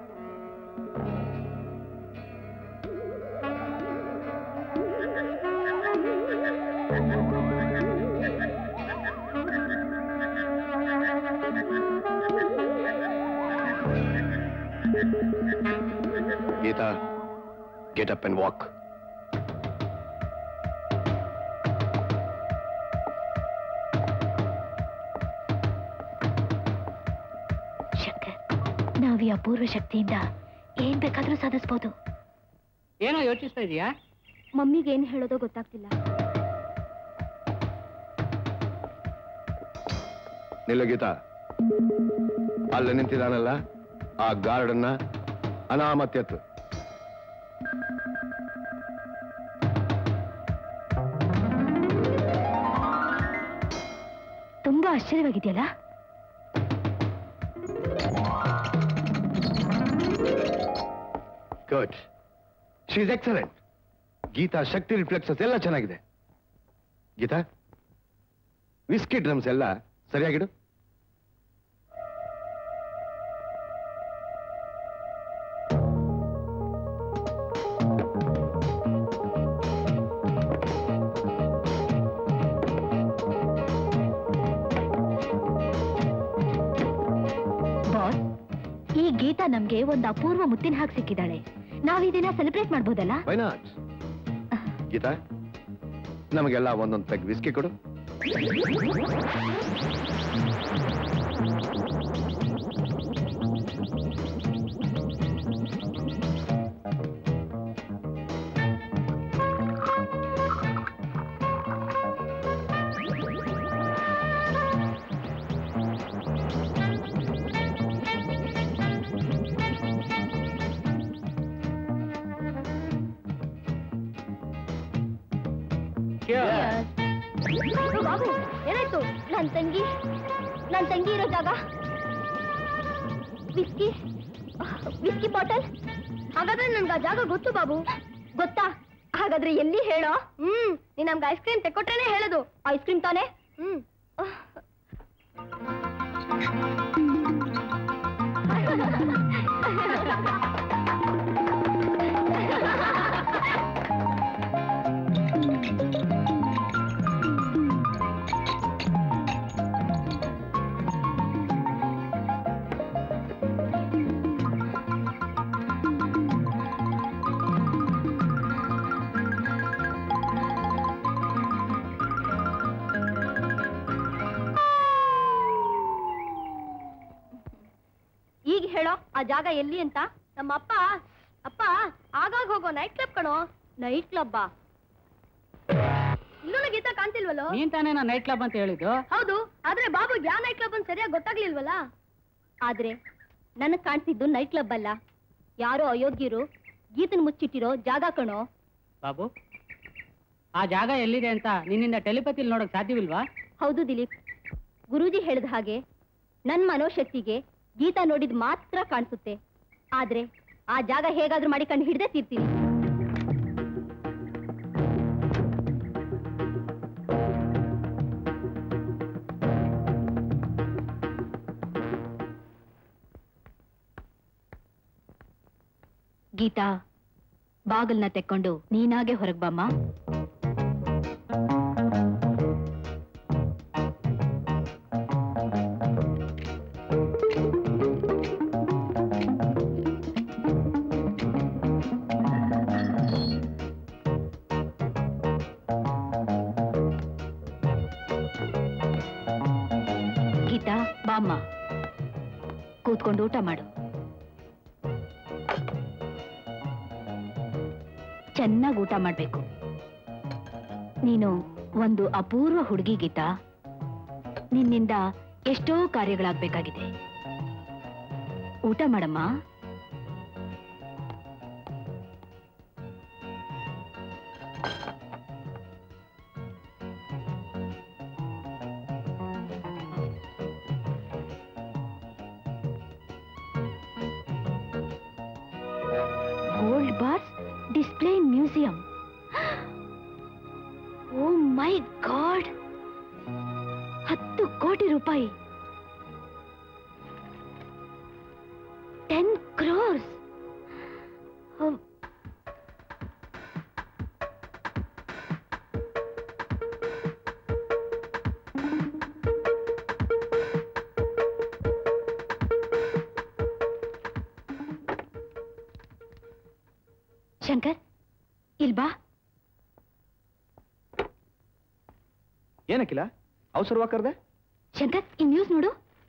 Gita get up and walk Shankar ನಾವ್ ಈ ಅಪೂರ್ವ ಶಕ್ತಿಯಿಂದ ಏನ್ ಬೇಕಾದ್ರೂ ಸಾಧಿಸ್ಬೋದು ಏನೋ ಯೋಚಿಸ್ತಾ ಇದೀಯಾ ಮಮ್ಮಿಗೆ ಏನ್ ಹೇಳೋದೋ ಗೊತ್ತಾಗ್ತಿಲ್ಲ ನಿಲ್ಲು ಗೀತಾ ಅಲ್ಲಿ ನಿಂತಿದ್ದಾನಲ್ಲ ಆ ಗಾರ್ಡನ್ನ ಅನಾಮತ್ಯತ್ತು ತುಂಬಾ ಆಶ್ಚರ್ಯವಾಗಿದೆಯಲ್ಲ good she is excellent Gita ಶಕ್ತಿ ರಿಫ್ಲೆಕ್ಸಸ್ ಎಲ್ಲ ಚೆನ್ನಾಗಿದೆ ಗೀತಾ ವಿಸ್ಕಿ ಡ್ರಮ್ಸ್ ಎಲ್ಲ ಸರಿಯಾಗಿಡು ಗೀತಾ ನಮ್ಗೆ ಒಂದು ಅಪೂರ್ವ ಮುತ್ತಿನ ಹಾಗೆ ಸಿಕ್ಕಿದ್ದಾಳೆ ನಾವ್ ಈ ದಿನ ಸೆಲೆಬ್ರೇಟ್ ಮಾಡ್ಬೋದಲ್ಲ ವೈ ನಾಟ್ ಗೀತಾ ನಮಗೆಲ್ಲ ಒಂದೊಂದು ಪೆಗ್ ವಿಸ್ಕಿ ಕೊಡು ಓ, ಬಾಬು ಏನಾಯ್ತು ನನ್ ತಂಗಿ ನನ್ ತಂಗಿ ಇರೋ ಜಾಗ ವಿಸ್ಕಿ ವಿಸ್ಕಿ ಬಾಟಲ್ ಹಾಗಾದ್ರೆ ನನ್ಗೆ ಆ ಜಾಗ ಗೊತ್ತು ಬಾಬು ಗೊತ್ತಾ ಹಾಗಾದ್ರೆ ಎಲ್ಲಿ ಹೇಳೋ ಹ್ಮ್ ನೀನ್ ನಮ್ಗೆ ಐಸ್ ಕ್ರೀಮ್ ತೆಕ್ಕೊಟ್ರೇನೆ ಹೇಳೋದು ಐಸ್ ಕ್ರೀಮ್ ತಾನೇ ಹ್ಮ್ ಈಗ ಹೇಳೋ ಆ ಜಾಗ ಎಲ್ಲಿ ಅಂತ ನಮ್ಮ ಅಪ್ಪ ಅಪ್ಪ ಆಗಾಗ ಹೋಗೋ ನೈಟ್ ಕ್ಲಬ್ ಕಣೋ ನೈಟ್ ಕ್ಲಬ್ಬಾ ಇಲ್ಲೂ ಗೀತಾ ಕಾಣ್ತಿಲ್ವಲ್ಲೋ ನೀನ್ ತಾನೇ ನಾ ನೈಟ್ ಕ್ಲಬ್ ಅಂತ ಹೇಳಿದ್ದು ಹೌದು ಆದ್ರೆ ಬಾಬು ಯಾವ ನೈಟ್ ಕ್ಲಬ್ ಅಂತ ಸರಿಯಾಗಿ ಗೊತ್ತಾಗ್ಲಿಲ್ವಲ್ಲ ಆದ್ರೆ ನನಗ್ ಕಾಣ್ತಿದ್ದು ನೈಟ್ ಕ್ಲಬ್ ಅಲ್ಲ ಯಾರೋ ಅಯೋಗ್ಯರು ಗೀತನ್ ಮುಚ್ಚಿಟ್ಟಿರೋ ಜಾಗ ಕಣೋ ಬಾಬು ಆ ಜಾಗ ಎಲ್ಲಿದೆ ಅಂತ ನಿನ್ನಿಂದ ಟೆಲಿಪತಿಲ್ ನೋಡಕ್ ಸಾಧ್ಯವಿಲ್ವಾ ಹೌದು ದಿಲೀಪ್ ಗುರೂಜಿ ಹೇಳಿದ ಹಾಗೆ ನನ್ ಮನೋಶಕ್ತಿಗೆ ಗೀತಾ ನೋಡಿದ್ ಮಾತ್ರ ಕಾಣಿಸುತ್ತೆ ಆದ್ರೆ ಆ ಜಾಗ ಹೇಗಾದ್ರೂ ಮಾಡಿ ಕಂಡು ಹಿಡ್ದೇ ತೀರ್ತೀನಿ ಗೀತಾ ಬಾಗಲ್ನ ತೆಕ್ಕೊಂಡು ನೀನಾಗೆ ಹೊರಗ್ ಬಮ್ಮ ಗೀತಾ ಬಾಮ್ಮ ಕೂತ್ಕೊಂಡು ಊಟ ಮಾಡು ಚೆನ್ನಾಗಿ ಊಟ ಮಾಡ್ಬೇಕು ನೀನು ಒಂದು ಅಪೂರ್ವ ಹುಡುಗಿ ಗೀತಾ ನಿನ್ನಿಂದ ಎಷ್ಟೋ ಕಾರ್ಯಗಳಾಗ್ಬೇಕಾಗಿದೆ ಊಟ ಮಾಡಮ್ಮ gold bars display in museum oh my God ಹತ್ತು ಕೋಟಿ ರೂಪಾಯಿ ಟೆನ್ ಕ್ರೋರ್ಸ್ ಶಂಕರ್ ಇಲ್ ಬಾ ಏನಕ್ಕಿಲ್ಲ ಅವಸರವಾಗಿ ಕರ್ದೆ ಶಂಕರ್ ಈ ನ್ಯೂಸ್ ನೋಡು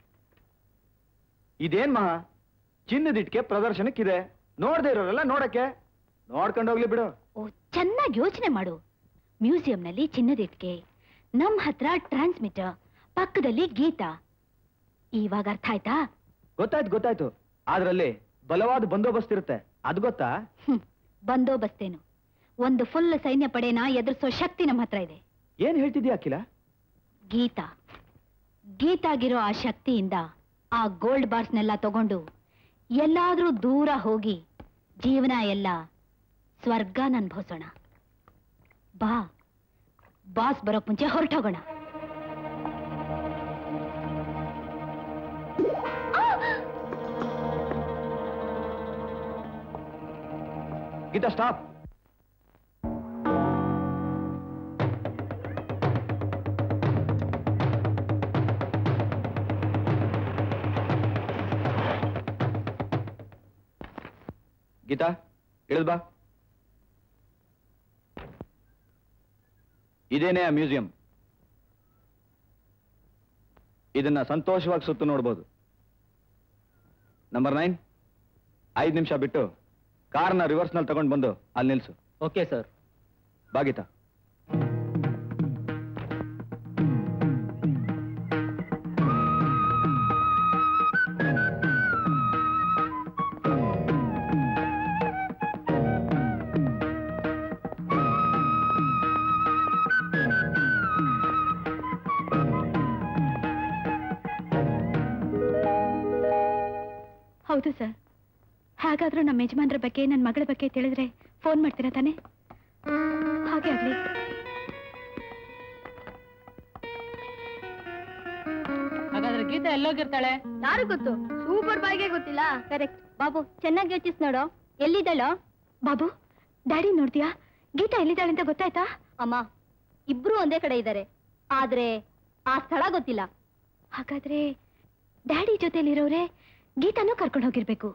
ಇದೇನ್ ಮಹಾ ಚಿನ್ನದಿಟ್ಕೆ ಪ್ರದರ್ಶನಕ್ಕಿದೆ ನೋಡ್ದೇ ಇರೋರೆಲ್ಲ ನೋಡಕ್ಕೆ ನೋಡ್ಕೊಂಡೋಗ್ಲಿ ಬಿಡು ಓ ಚೆನ್ನಾಗಿ ಯೋಚನೆ ಮಾಡು ಮ್ಯೂಸಿಯಂನಲ್ಲಿ ಚಿನ್ನದಿಟ್ಕೆ ನಮ್ ಹತ್ರ ಟ್ರಾನ್ಸ್ಮಿಟರ್ ಪಕ್ಕದಲ್ಲಿ ಗೀತಾ ಇವಾಗ ಅರ್ಥ ಆಯ್ತಾ ಗೊತ್ತಾಯ್ತು ಗೊತ್ತಾಯ್ತು ಅದ್ರಲ್ಲಿ ಬಲವಾದ ಬಂದೋಬಸ್ತ್ ಇರುತ್ತೆ ಅದ್ ಗೊತ್ತಾ ಹ್ಮ್ ಬಂದೋಬಸ್ತೇನು ಒಂದು ಫುಲ್ ಸೈನ್ಯ ಪಡೆನ ಎದುರಿಸೋ ಶಕ್ತಿ ನಮ್ಮ ಹತ್ರ ಇದೆ ಏನ್ ಹೇಳ್ತಿದ್ಯಾ ಅಖಿಲ ಗೀತಾ ಗೀತಾಗಿರೋ ಆ ಶಕ್ತಿಯಿಂದ ಆ ಗೋಲ್ಡ್ ಬಾರ್ಸ್ನೆಲ್ಲ ತಗೊಂಡು ಎಲ್ಲಾದ್ರೂ ದೂರ ಹೋಗಿ ಜೀವನ ಎಲ್ಲ ಸ್ವರ್ಗನ ಅನ್ಭವಿಸೋಣ ಬಾ ಬಾಸ್ ಬರೋಕ್ ಮುಂಚೆ ಹೊರಟೋಗೋಣ ಗೀತಾ ಸ್ಟಾಪ್ ಗೀತಾ ಇಳಿದ್ ಬಾ ಇದೇನೇ ಆ ಮ್ಯೂಸಿಯಂ ಇದನ್ನ ಸಂತೋಷವಾಗಿ ಸುತ್ತು ನೋಡ್ಬೋದು ನಂಬರ್ ನೈನ್ ಐದು ನಿಮಿಷ ಬಿಟ್ಟು ಕಾರ್ನ ರಿವರ್ಸ್ನಲ್ಲಿ ತಗೊಂಡು ಬಂದು ಅಲ್ಲಿ ನಿಲ್ಸು ಓಕೆ ಸರ್ ಬಾ ಗೀತಾ ಹೌದು ಸರ್ ಹಾಗಾದ್ರೂ ನಮ್ಮ ಯಜಮಾನ್ರ ಬಗ್ಗೆ ನನ್ನ ಮಗಳ ಬಗ್ಗೆ ತಿಳಿದ್ರೆ ಫೋನ್ ಮಾಡ್ತೀರಾ ತಾನೆ ಹಾಗೆ ಆಗ್ಲಿ ಹಾಗಾದ್ರೆ ಗೀತಾ ಎಲ್ಲೋಗಿರ್ತಾಳೆ ಯಾರು ಗೊತ್ತು ಸೂಪರ್ ಬಾಯ್ಗೆ ಗೊತ್ತಿಲ್ಲ ಕರೆಕ್ಟ್ ಬಾಬು ಚೆನ್ನಾಗಿ ಯೋಚಿಸ್ ನೋಡು ಎಲ್ಲಿದ್ದಾಳೋ ಬಾಬು ಡ್ಯಾಡಿ ನೋಡ್ತೀಯಾ ಗೀತಾ ಎಲ್ಲಿದ್ದಾಳೆ ಅಂತ ಗೊತ್ತಾಯ್ತಾ ಅಮ್ಮ ಇಬ್ರು ಒಂದೇ ಕಡೆ ಇದ್ದಾರೆ ಆದ್ರೆ ಆ ಸ್ಥಳ ಗೊತ್ತಿಲ್ಲ ಹಾಗಾದ್ರೆ ಡ್ಯಾಡಿ ಜೊತೆಲಿರೋರೆ ಗೀತಾನು ಕರ್ಕೊಂಡು ಹೋಗಿರ್ಬೇಕು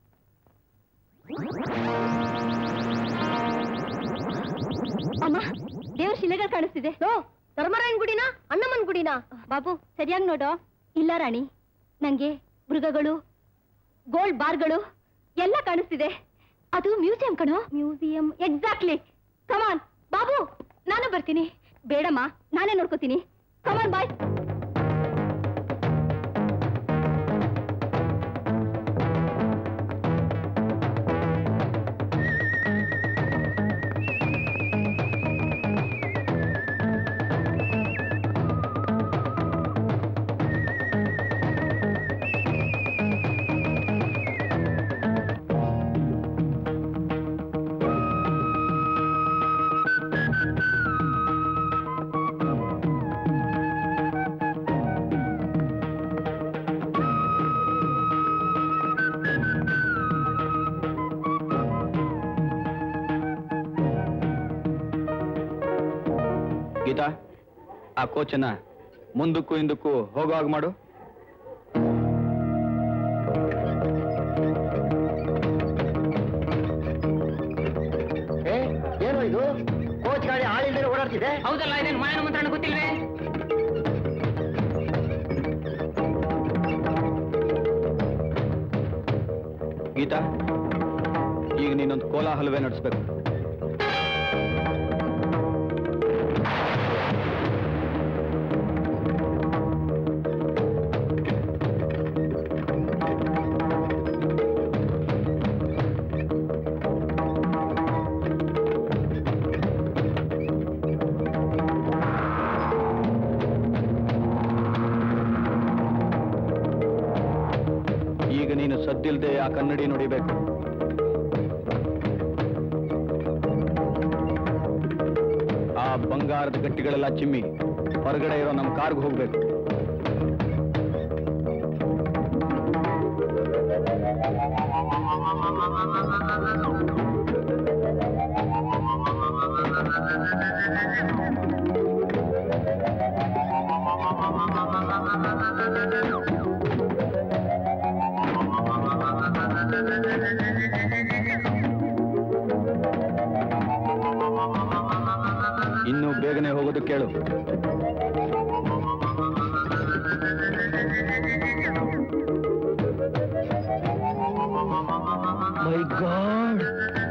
ಅಮ್ಮ ದೇವ್ರ ಶಿಲೆಗಳು ಕಾಣಿಸ್ತಿದೆ ನೋ ಧರ್ಮರಾಯನ್ ಗುಡಿನಾ ಅಣ್ಣಮ್ಮನ್ ಗುಡಿನಾ ಬಾಬು ಸರಿಯಾಗಿ ನೋಡು ಇಲ್ಲ ರಾಣಿ ನಂಗೆ ಮೃಗಗಳು ಗೋಲ್ಡ್ ಬಾರ್ಗಳು ಎಲ್ಲ ಕಾಣಿಸ್ತಿದೆ ಅದು ಮ್ಯೂಸಿಯಂ ಕಣೋ ಮ್ಯೂಸಿಯಂ ಎಕ್ಸಾಕ್ಟ್ಲಿ ಕಮಾನ್ ಬಾಬು ನಾನು ಬರ್ತೀನಿ ಬೇಡಮ್ಮ ನಾನೇ ನೋಡ್ಕೋತೀನಿ ಕಮಾನ್ ಬಾಯ್ ಗೀತಾ ಆ ಕೋಚನ್ನ ಮುಂದಕ್ಕೂ ಹಿಂದಕ್ಕೂ ಹೋಗೋ ಹಾಗೆ ಮಾಡು ಏ ಏನೋ ಇದು ಕೋಚ್ ಗಾಡಿ ಆಳಿಲ್ದೇನೆ ಓಡಾಡ್ತಿದೆ ಹೌದಲ್ಲ ಇದೇನು ಮಾಯನ ಮಂತ್ರಣ ಗೊತ್ತಿಲ್ವೇ ಗೀತಾ ಈಗ ನೀನೊಂದು ಕೋಲಾಹಲವೇ ನಡೆಸ್ಬೇಕು ಈಗ ನೀನು ಸದ್ದಿಲ್ದೆ ಆ ಕನ್ನಡಿ ನೋಡಿಬೇಕು ಆ ಬಂಗಾರದ ಗಟ್ಟಿಗಳೆಲ್ಲ ಚಿಮ್ಮಿ ಹೊರಗಡೆ ಇರೋ ನಮ್ಮ ಕಾರ್ಗೆ ಹೋಗ್ಬೇಕು ಇನ್ನು ಬೇಗನೆ ಹೋಗೋದು ಕೇಳು ಮೈ ಗಾಡ್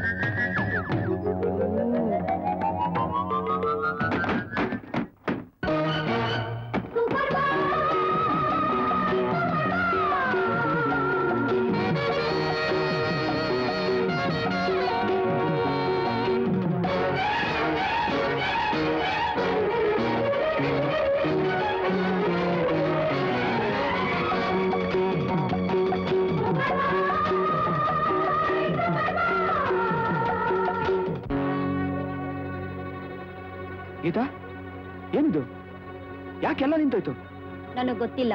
ಗೀತಾ ಏನಿದು ಯಾಕೆಲ್ಲ ನಿಂತೋಯ್ತು ನನಗ್ ಗೊತ್ತಿಲ್ಲ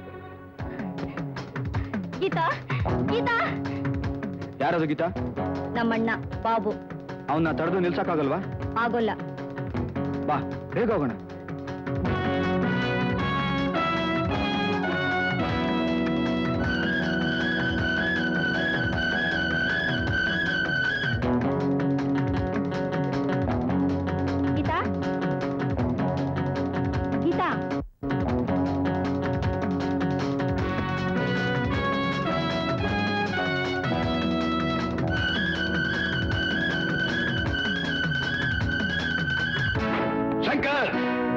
ಗೀತಾ ಗೀತಾ ಯಾರದು ಗೀತಾ ನಮ್ಮಣ್ಣ ಬಾಬು ಅವನ್ನ ತಡೆದು ನಿಲ್ಸಕ್ಕಾಗಲ್ವಾ ಆಗೋಲ್ಲ ಬಾ ಬೇಗ ಹೋಗೋಣ ಶಂಕರ್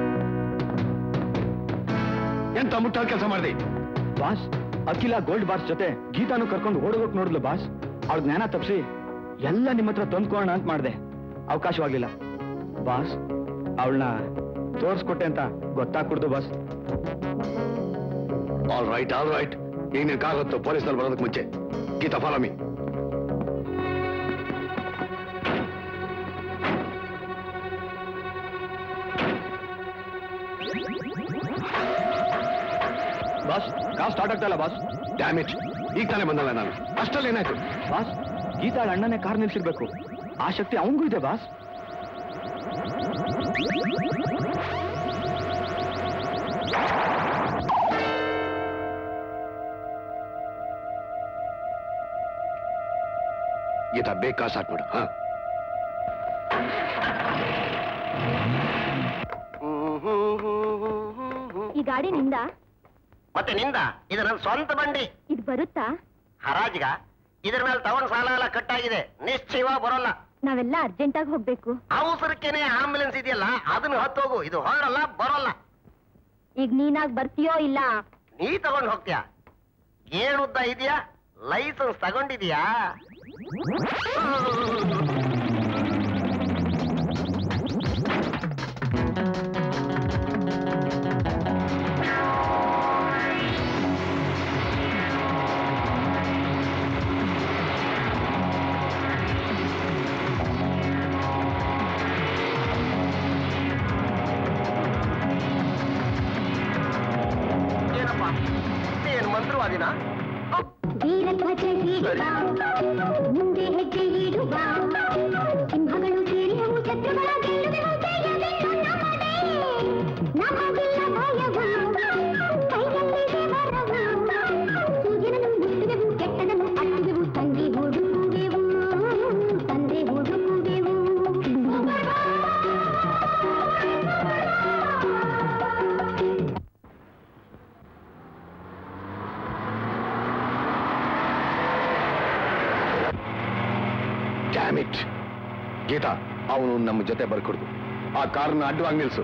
ಎಂತ ಮುಟ್ಟಾದ ಕೆಲಸ ಮಾಡಿದೆ ಬಾಸ್ ಅಖಿಲ ಗೋಲ್ಡ್ ಬಾಸ್ ಜೊತೆ ಗೀತಾನು ಕರ್ಕೊಂಡು ಓಡೋಗೋಕ್ ನೋಡಿದ್ಲು ಬಾಸ್ ಅವಳ ಜ್ಞಾನ ತಪ್ಪಿಸಿ ಎಲ್ಲ ನಿಮ್ಮ ಹತ್ರ ತಂದ್ಕೊಳ್ಳೋಣ ಅಂತ ಮಾಡಿದೆ ಅವಕಾಶವಾಗ್ಲಿಲ್ಲ ಬಾಸ್ ಅವಳನ್ನ ತೋರಿಸ್ಕೊಟ್ಟೆ ಅಂತ ಗೊತ್ತಾಗ್ಬಿಡ್ದು boss all right all right ಈಗ ನೀನು ಕಾರ್ ಹತ್ತು ಪೊಲೀಸ್ನಲ್ಲಿ ಬರೋದಕ್ಕೆ ಮುಂಚೆ Gita follow me boss car start ಆಗ್ತಾ ಇಲ್ಲ ಬಾಸ್ ಡ್ಯಾಮೇಜ್ ಈಗ ತಾನೇ ಬಂದಲ್ಲ ನಾನು ಅಷ್ಟಲ್ಲಿ ಏನಾಯ್ತು ಬಾಸ್ ಗೀತಾ ಅವಳ ಅಣ್ಣನೇ ಕಾರ್ ನಿಲ್ಸಿರ್ಬೇಕು ಆ ಶಕ್ತಿ ಅವನಿಗೂ ಇದೆ ಬಾಸ್ ಗೀತಾ ಬೇಗ ಕಾರ್ ಸ್ಟಾರ್ಟ್ ಮಾಡು ಹಾ ಈ ಗಾಡಿ ನಿಂದ ಮತ್ತೆ ನಿಂದ ಇದು ನನ್ನ ಸ್ವಂತ ಬಂಡಿ ಇದು ಬರುತ್ತಾ ಹರಾಜಿಗ ಇದ್ರ ಮೇಲೆ ತಗೊಂಡ್ ಸಾಲ ಎಲ್ಲ ಕಟ್ಟಾಗಿದೆ ನಿಶ್ಚಯವ ಬರೋಲ್ಲ ನಾವೆಲ್ಲ ಅರ್ಜೆಂಟಾಗಿ ಹೋಗ್ಬೇಕು ಅವಸರಕ್ಕೇನೆ ಆಂಬುಲೆನ್ಸ್ ಇದೆಯಲ್ಲ ಅದನ್ನ ಹತ್ತೋಗು ಇದು ಹೊರಲ್ಲ ಬರೋಲ್ಲ ಈಗ ನೀನಾಗ್ ಬರ್ತೀಯೋ ಇಲ್ಲ ನೀ ತಗೊಂಡ್ ಹೋಗ್ತೀಯ ಏನ್ ಉದ್ದ ಇದೆಯಾ ಲೈಸೆನ್ಸ್ ತಗೊಂಡಿದ್ಯಾ ಏನಪ್ಪ ಏನ್ ಮಂತ್ರವಾದಿನ ವೀರಧ್ವಜ ಹೀರುವ ಮುಂದೆ ಹೆಜ್ಜೆ ಇಡುವ ಸಿಂಹಗಳು ಸೇರಿ ಅವು ಶತ್ರುಗಳ ಗೆಲ್ಲುವೆವು ಜಯವೆನ್ನು ನಮ್ಮದೇ ನಮಗಿಲ್ಲ ಭಯವು ಕೈಯಲ್ಲಿದೆ ವರವು ಸೂರ್ಯನನ್ನು ಮುಟ್ಟುವೆವು ಕೆಟ್ಟದನ್ನು ಅಟ್ಟುವೆವು ತಂದೆ ಹುಡುಕುವೆವು ತಂದೆ ಹುಡುಕುವೆವು ಡ್ಯಾಮಿಟ್ ಗೀತಾ ಅವನು ನಮ್ಮ ಜೊತೆ ಬರ್ಕೊಡ್ದು ಆ ಕಾರ್ನ ಅಡ್ಡವಾಗಿ ನಿಲ್ಸು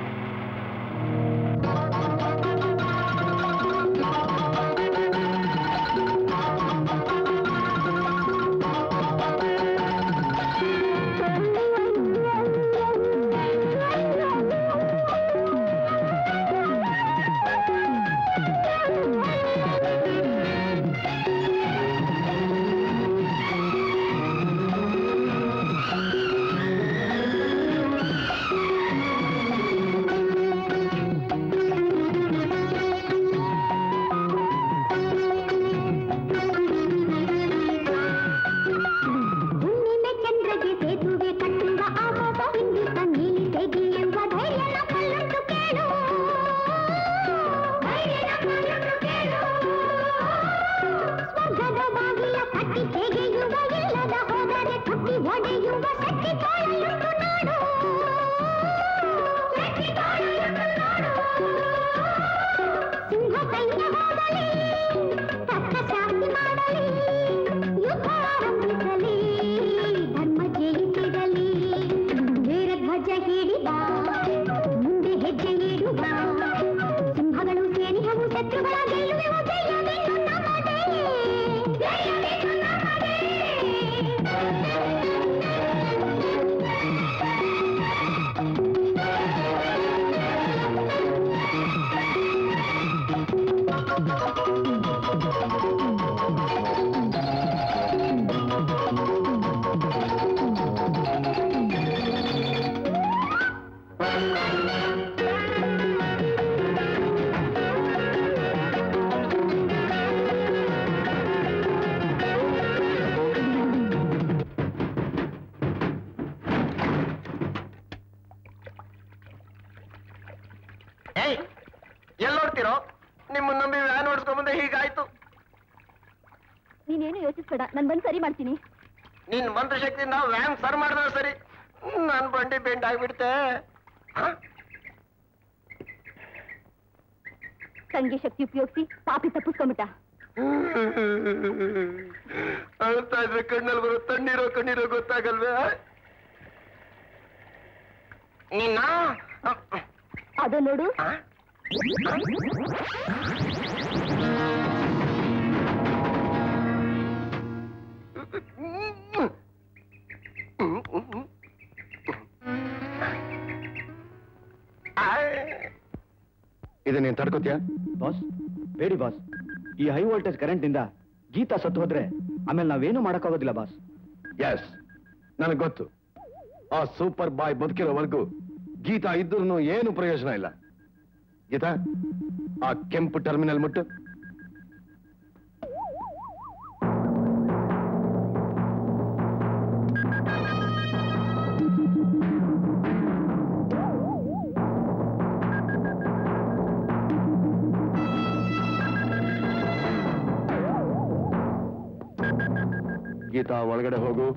ಹುಣ್ಣಿಮೆ ಚಂದ್ರಗೆ ಸೇತುವೆ ಕಟ್ಟುವ ಆಗಾಗ ಹಿಂದಿತ ನೀಲಿ ತೆಗೆಯುವ ಧೈರ್ಯ ನಮ್ಮಲ್ಲುಂಟು ಕೇಳು ಧೈರ್ಯ ನಮ್ಮಲ್ಲುಂಟು ಕೇಳು. ಸ್ವರ್ಗದ ಬಾಗಿಲ ಕಟ್ಟಿ ತೆಗೆಯುವ ಇಲ್ಲದ ಹೋದರೆ ಕಟ್ಟಿ ಒಡೆಯುವ ಶಕ್ತಿ ತೋಳಲುಂಟು ನಾಡು ಶಕ್ತಿ ತೋಳಲುಂಟು ನಾಡು. ಸಿಂಹ ಸೈನ್ಯ ಹೋಗಲಿ ತಕ್ಕ ಶಾಂತಿ ಮಾಡಲಿ ಯುದ್ಧ ಆರಂಭಿಸಲಿ ಧರ್ಮ ಜಯಿಸಿರಲಿ ವೀರ ಧ್ವಜ ಹಿಡಿದ ಮುಂದೆ ಹೆಜ್ಜೆ ಇಡುವ ಸಿಂಹಗಳು ಸೇರಿಹವು ಶತ್ರುಗಳ ಗೆಲ್ಲುವೆವು ಜಯವೆನ್ನು ನಮ್ಮದೇ ಜಯವೆನ್ನು ನಮ್ಮದೇ ಏಯ್ ಎಲ್ಲೋಡ್ತಿರೋ ನಿಮ್ಮನ್ನ ನಂಬಿ ವ್ಯಾನ್ ಓಡಿಸ್ಕೊಂಬಂದೆ ಹೀಗಾಯ್ತು ನೀನೇನು ಯೋಚಿಸ್ಬೇಡ ನಾನು ಬಂದು ಸರಿ ಮಾಡ್ತೀನಿ ನಿನ್ ಮಂತ್ರಶಕ್ತಿಯಿಂದ ವ್ಯಾನ್ ಸರ್ ಮಾಡಿದ್ರೆ ಸರಿ ನನ್ ಬಂಡಿ ಬೆಂಡ್ ಆಗ್ಬಿಡ್ತೆ ಹ? ಸಂಗಿ ಶಕ್ತಿ ಉಪಯೋಗಿಸಿ ಪಾಪಿ ತಪ್ಪಿಸ್ಕೊಂಬಿಟ್ಟ ಅಳ್ತಾ ಇದ್ರೆ ಕಣ್ಣಲ್ಲಿ ಬರೋ ತಣ್ಣೀರೋ ಕಣ್ಣೀರೋ ಗೊತ್ತಾಗಲ್ವೇ ನಿನ್ನ ಅದು ನೋಡು ಇದು ನೀನ್ ತಡ್ಕೋತೀಯ ಬಾಸ್ ಬೇಡಿ ಬಾಸ್ ಈ ಹೈ ವೋಲ್ಟೇಜ್ ಕರೆಂಟ್ನಿಂದ ಗೀತಾ ಸತ್ತು ಹೋದ್ರೆ ಆಮೇಲೆ ನಾವೇನು ಮಾಡೋಕ್ಕಾಗೋದಿಲ್ಲ ಬಾಸ್ ಎಸ್ ನನಗೆ ಗೊತ್ತು ಆ ಸೂಪರ್ ಬಾಯ್ ಬದುಕಿರೋವರೆಗೂ ಗೀತಾ ಇದ್ರೂ ಏನು ಪ್ರಯೋಜನ ಇಲ್ಲ ಗೀತಾ ಆ ಕೆಂಪು ಟರ್ಮಿನಲ್ ಮುಟ್ಟು ಗೀತಾ ಒಳಗಡೆ ಹೋಗು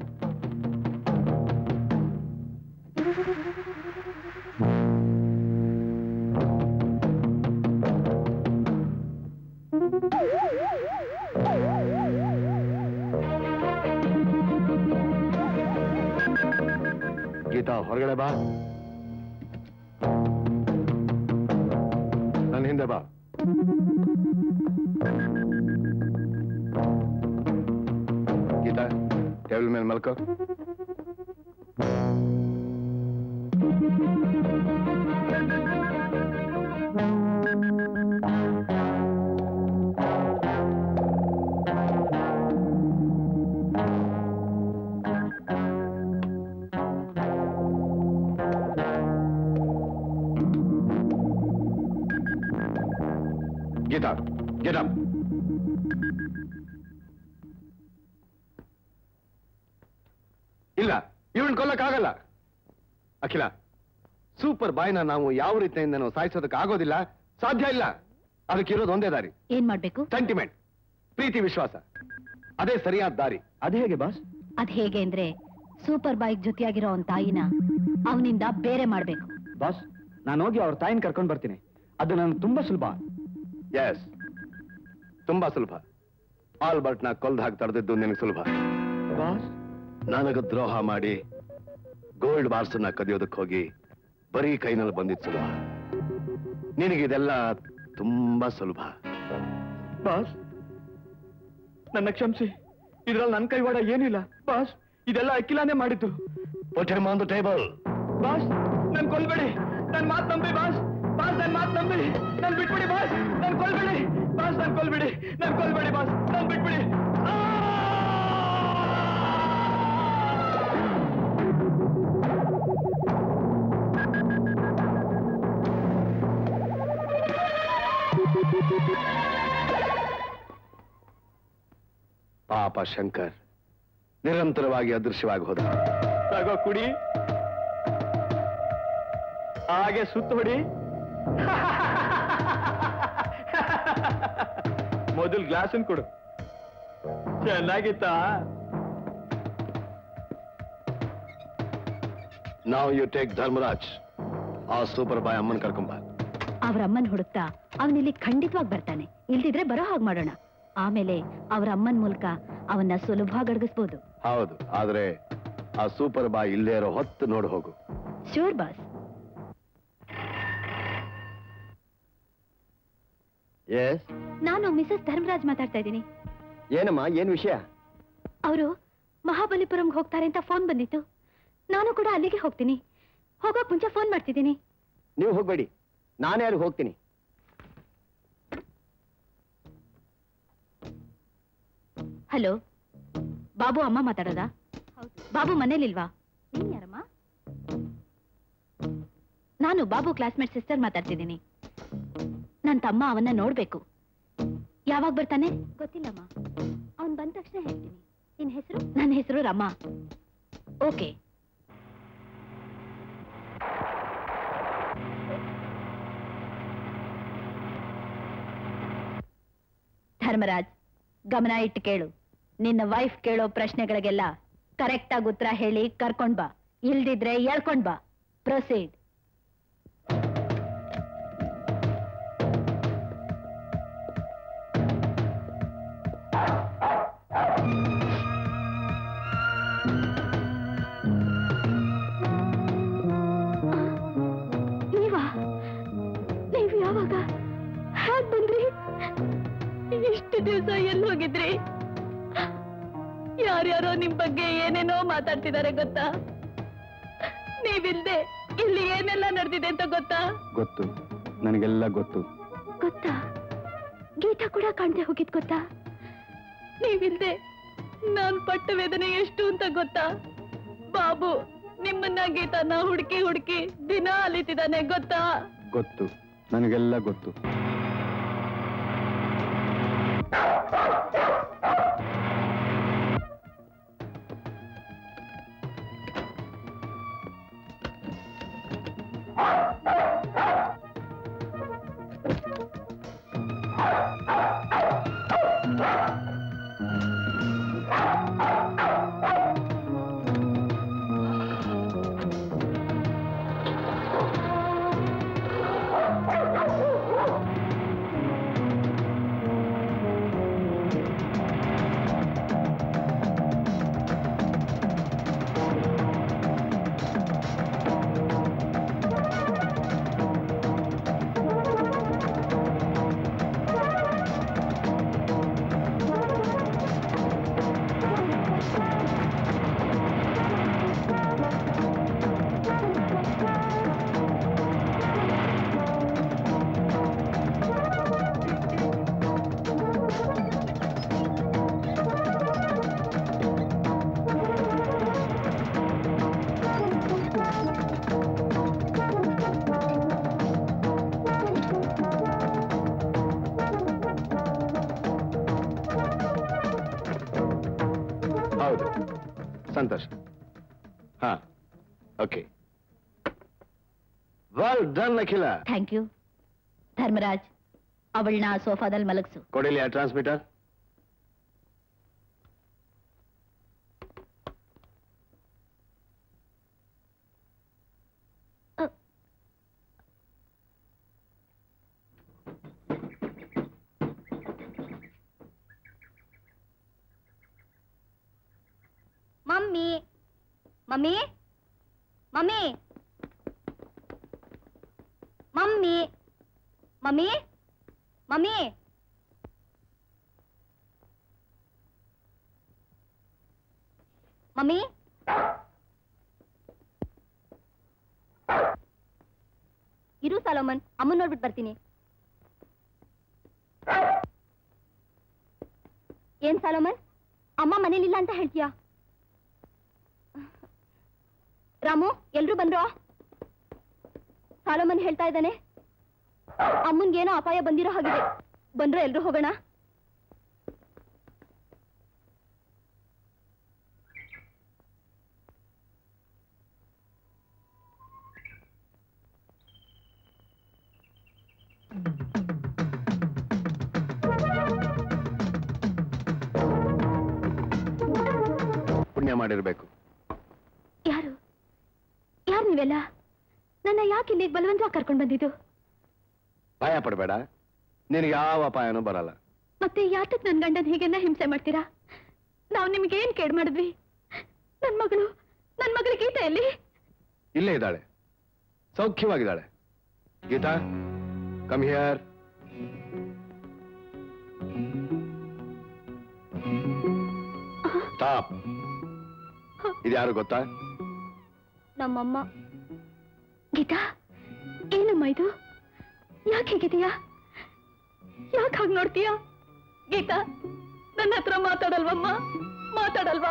ಗೀತಾ ಹೊರಗಡೆ ಬಾ ನನ್ನ ಹಿಂದೆ ಬಾ ಗೀತಾ ಟೇಬಲ್ ಮೇಲೆ ಮಲ್ಕೋ ಗೀತಾ ಗೆಟ್ ಅಪ್ ಇಲ್ಲ ಇವನ್ ಕೊಲ್ಲಕ್ಕಾಗಲ್ಲ ಅಖಿಲ ಸೂಪರ್ ಬಾಯ್ನ ನಾವು ಯಾವ ರೀತಿಯಿಂದ ನಾವು ಸಾಯಿಸೋದಕ್ಕೆ ಆಗೋದಿಲ್ಲ ಸಾಧ್ಯ ಇಲ್ಲ ಅದಕ್ಕಿರೋದು ಒಂದೇ ದಾರಿ ಏನ್ ಮಾಡ್ಬೇಕು ಸೆಂಟಿಮೆಂಟ್ ಪ್ರೀತಿ ವಿಶ್ವಾಸ ಅದೇ ಸರಿಯಾದ ದಾರಿ ಅದು ಹೇಗೆ ಬಾಸ್ ಅದ್ ಹೇಗೆ ಅಂದ್ರೆ ಸೂಪರ್ ಬೈಕ್ ಜೊತೆಯಾಗಿರೋ ಅವನ್ ತಾಯಿನ ಅವನಿಂದ ಬೇರೆ ಮಾಡ್ಬೇಕು ಬಾಸ್ ನಾನು ಹೋಗಿ ಅವ್ರ ತಾಯಿನ ಕರ್ಕೊಂಡು ಬರ್ತೀನಿ ಅದು ನನಗೆ ತುಂಬಾ ಸುಲಭ ಎಸ್ ತುಂಬಾ ಸುಲಭ ಆಲ್ಬರ್ಟ್ ನ ಕೊಲ್ದು ಹಾಕಿ ತಡೆದಿದ್ದು ನಿನಗೆ ಸುಲಭ ಬಾಸ್ ನನಗೆ ದ್ರೋಹ ಮಾಡಿ ಗೋಲ್ಡ್ ಬಾರ್ಸನ್ನ ಕದಿಯೋದಕ್ಕೆ ಹೋಗಿ ಬರೀ ಕೈನಲ್ಲಿ ಬಂದಿದ್ದು ಸುಲಭ ನಿನಗಿದೆಲ್ಲ ತುಂಬಾ ಸುಲಭ ಬಾಸ್ ನನ್ನ ಕ್ಷಮಿಸಿ ಇದ್ರಲ್ಲಿ ನನ್ನ ಕೈವಾಡ ಏನಿಲ್ಲ ಬಾಸ್ ಇದೆಲ್ಲ ಅಖಿಲಾನೇ ಮಾಡಿದ್ದು Put him on the table. Boss ನನ್ ಕೊಲ್ಬೇಡಿ ನನ್ ಮಾತ್ ನಂಬಿ ಬಾಸ್ ಬಾಸ್ ನನ್ ಮಾತ್ ನಂಬಿ ನನ್ ಬಿಟ್ಬಿಡಿ ಬಾಸ್ ನನ್ ಕೊಲ್ಬೇಡಿ ಬಾಸ್ ನನ್ ಕೊಲ್ಬೇಡಿ ನನ್ ಕೊಲ್ಬೇಡಿ ಬಾಸ್ ನನ್ ಬಿಟ್ಬಿಡಿ ಆ! ಪಾಪ ಶಂಕರ್ ನಿರಂತರವಾಗಿ ಅದೃಶ್ಯವಾಗಿ ಹೋದ ತಗೋ ಕುಡಿ ಹಾಗೆ ಸುತ್ತ ಹೊಡಿ ಮೊದಲು ಗ್ಲಾಸನ್ ಕೊಡು ಚೆನ್ನಾಗಿತ್ತಾ ನಾವು ಯು ಟೇಕ್ ಧರ್ಮರಾಜ್ ಆ ಸೂಪರ್ ಬಾಯ್ ಅಮ್ಮನ್ ಕರ್ಕೊಂಬ ಅವ್ರ ಅಮ್ಮನ್ ಹುಡುಕ್ತಾ ಅವನಿಲ್ಲಿ ಖಂಡಿತವಾಗಿ ಬರ್ತಾನೆ ಇಲ್ದಿದ್ರೆ ಬರೋ ಹಾಗೆ ಮಾಡೋಣ ಆಮೇಲೆ ಅವ್ರ ಅಮ್ಮನ್ ಮೂಲಕ ಅವನ್ನ ಸುಲಭವಾಗಿ ಅಡಗಿಸ್ಬೋದು ಹೌದು ಆದ್ರೆ ಆ ಸೂಪರ್ ಬಾಯ್ ಇಲ್ಲೇ ಇರೋ ಹೊತ್ತು ನೋಡು ಹೋಗು ಶ್ಯೂರ್ ಬಾಸ್ ಎಸ್ ನಾನು ಮಿಸಸ್ ಧರ್ಮರಾಜ್ ಮಾತಾಡ್ತಾ ಇದ್ದೀನಿ ಏನಮ್ಮ ಏನ್ ವಿಷಯ ಅವರು ಮಹಾಬಲಿಪುರಂಗೆ ಹೋಗ್ತಾರೆ ಅಂತ ಫೋನ್ ಬಂದಿತ್ತು ನಾನು ಕೂಡ ಅಲ್ಲಿಗೆ ಹೋಗ್ತೀನಿ ಹೋಗೋಕ್ ಮುಂಚೆ ಫೋನ್ ಮಾಡ್ತಿದ್ದೀನಿ ನೀವು ಹೋಗ್ಬೇಡಿ ನಾನೇ ಅಲ್ಲಿ ಹೋಗ್ತೀನಿ ಹಲೋ ಬಾಬು ಅಮ್ಮ ಮಾತಾಡೋದಾ ಬಾಬು ಮನೇಲಿಲ್ವಾ ನೀನ್ ಯಾರಮ್ಮ ನಾನು ಬಾಬು ಕ್ಲಾಸ್ಮೇಟ್ ಸಿಸ್ಟರ್ ಮಾತಾಡ್ತಿದ್ದೀನಿ ನನ್ನ ತಮ್ಮ ಅವನ್ನ ನೋಡ್ಬೇಕು ಯಾವಾಗ ಬರ್ತಾನೆ ಗೊತ್ತಿಲ್ಲಮ್ಮ ಅವನ್ ಬಂದ ತಕ್ಷಣ ಹೇಳ್ತೀನಿ ನಿನ್ ಹೆಸರು ನನ್ನ ಹೆಸರು ರಮಾ ಓಕೆ ಧರ್ಮರಾಜ್ ಗಮನ ಇಟ್ಟು ಕೇಳು ನಿನ್ನ ವೈಫ್ ಕೇಳೋ ಪ್ರಶ್ನೆಗಳಿಗೆಲ್ಲ ಕರೆಕ್ಟ್ ಆಗಿ ಉತ್ತರ ಹೇಳಿ ಕರ್ಕೊಂಡ್ ಬಾ ಇಲ್ದಿದ್ರೆ ಎಳ್ಕೊಂಡ್ ಬಾ ಪ್ರೊಸೀಡ್ ಯಾಕೆ ಬಂದ್ರಿ ಇಷ್ಟು ದಿವಸ ಎಲ್ಲಿ ಹೋಗಿದ್ರಿ ಯಾರ್ಯಾರೋ ನಿಮ್ ಬಗ್ಗೆ ಏನೇನೋ ಮಾತಾಡ್ತಿದ್ದಾರೆ ಗೊತ್ತಾ ನೀವಿಲ್ದೆ ಇಲ್ಲಿ ಏನೆಲ್ಲ ನಡೆದಿದೆ ಅಂತ ಗೊತ್ತಾ ಗೊತ್ತು ನನಗೆಲ್ಲ ಗೊತ್ತು ಗೊತ್ತಾ ಗೀತಾ ಕೂಡ ಕಾಣ್ದೆ ಹೋಗಿದ್ ಗೊತ್ತಾ ನೀವಿಲ್ದೆ ನಾನ್ ಪಟ್ಟ ವೇದನೆ ಎಷ್ಟು ಅಂತ ಗೊತ್ತಾ ಬಾಬು ನಿಮ್ಮನ್ನ ಗೀತಾನ ಹುಡುಕಿ ಹುಡುಕಿ ದಿನ ಅಲಿತಿದ್ದಾನೆ ಗೊತ್ತಾ ಗೊತ್ತು ನನಗೆಲ್ಲ ಗೊತ್ತು ಹೌದು ಸಂತೋಷ ಹಾ okay well done Akhila thank you Dharmaraj ಅವಳನ್ನ ಸೋಫಾದಲ್ಲಿ ಮಲಗಿಸು ಕೊಡಿಲಿ ಆ transmitter mummy mummy mummy mummy mummy mummy mummy ಇರು ಸಾಲೋಮನ್ ಅಮ್ಮನ್ ನೋಡ್ಬಿಟ್ಟು ಬರ್ತೀನಿ ಏನ್ ಸಾಲೋಮನ್ ಅಮ್ಮ ಮನೇಲಿಲ್ಲ ಅಂತ ಹೇಳ್ತೀಯಾ ರಾಮು ಎಲ್ರು ಬಂದ್ರೋ ಸಾಲೋಮನ್ ಹೇಳ್ತಾ ಇದ್ದಾನೆ ಅಮ್ಮನ್ಗೇನೋ ಅಪಾಯ ಬಂದಿರೋ ಹಾಗಿದೆ ಬಂದ್ರೋ ಎಲ್ರು ಹೋಗೋಣ ಪುಣ್ಯ ಮಾಡಿರ್ಬೇಕು ಯಾರು ಯಾರು ನೀವೆಲ್ಲ ನನ್ನ ಯಾಕೆ ಇಲ್ಲಿಗೆ ಬಲವಂತವಾಗಿ ಕರ್ಕೊಂಡು ಬಂದಿದ್ದು ಭಯ ಪಡಬೇಡ ನಿನಗೆ ಯಾವ ಅಪಾಯನೂ ಬರಲ್ಲ ಮತ್ತೆ ಯಾತಕ್ ನನ್ ಗಂಡನ್ ಹೀಗೆಲ್ಲ ಹಿಂಸೆ ಮಾಡ್ತೀರಾ ನಾವು ನಿಮ್ಗೆ ಏನ್ ಕೇಡ್ ಮಾಡಿದ್ವಿ ನನ್ ಮಗಳು ನನ್ ಮಗಳ ಗೀತೆ ಎಲ್ಲಿ ಇಲ್ಲೇ ಇದ್ದಾಳೆ ಸೌಖ್ಯವಾಗಿದ್ದಾಳೆ ಗೀತಾ ಕಮ್ ಹಿಯರ್ ಸ್ಟಾಪ್ ಇದ್ಯಾರು ಗೊತ್ತಾ ನಮ್ಮಮ್ಮ ಗೀತಾ ಏನಮ್ಮ ಇದು ಯಾಕೆ ಹೇಗಿದೀಯಾ ಯಾಕೆ ಹಾಗೆ ನೋಡ್ತೀಯಾ ಗೀತಾ ನನ್ನ ಹತ್ರ ಮಾತಾಡಲ್ವಮ್ಮ ಮಾತಾಡಲ್ವಾ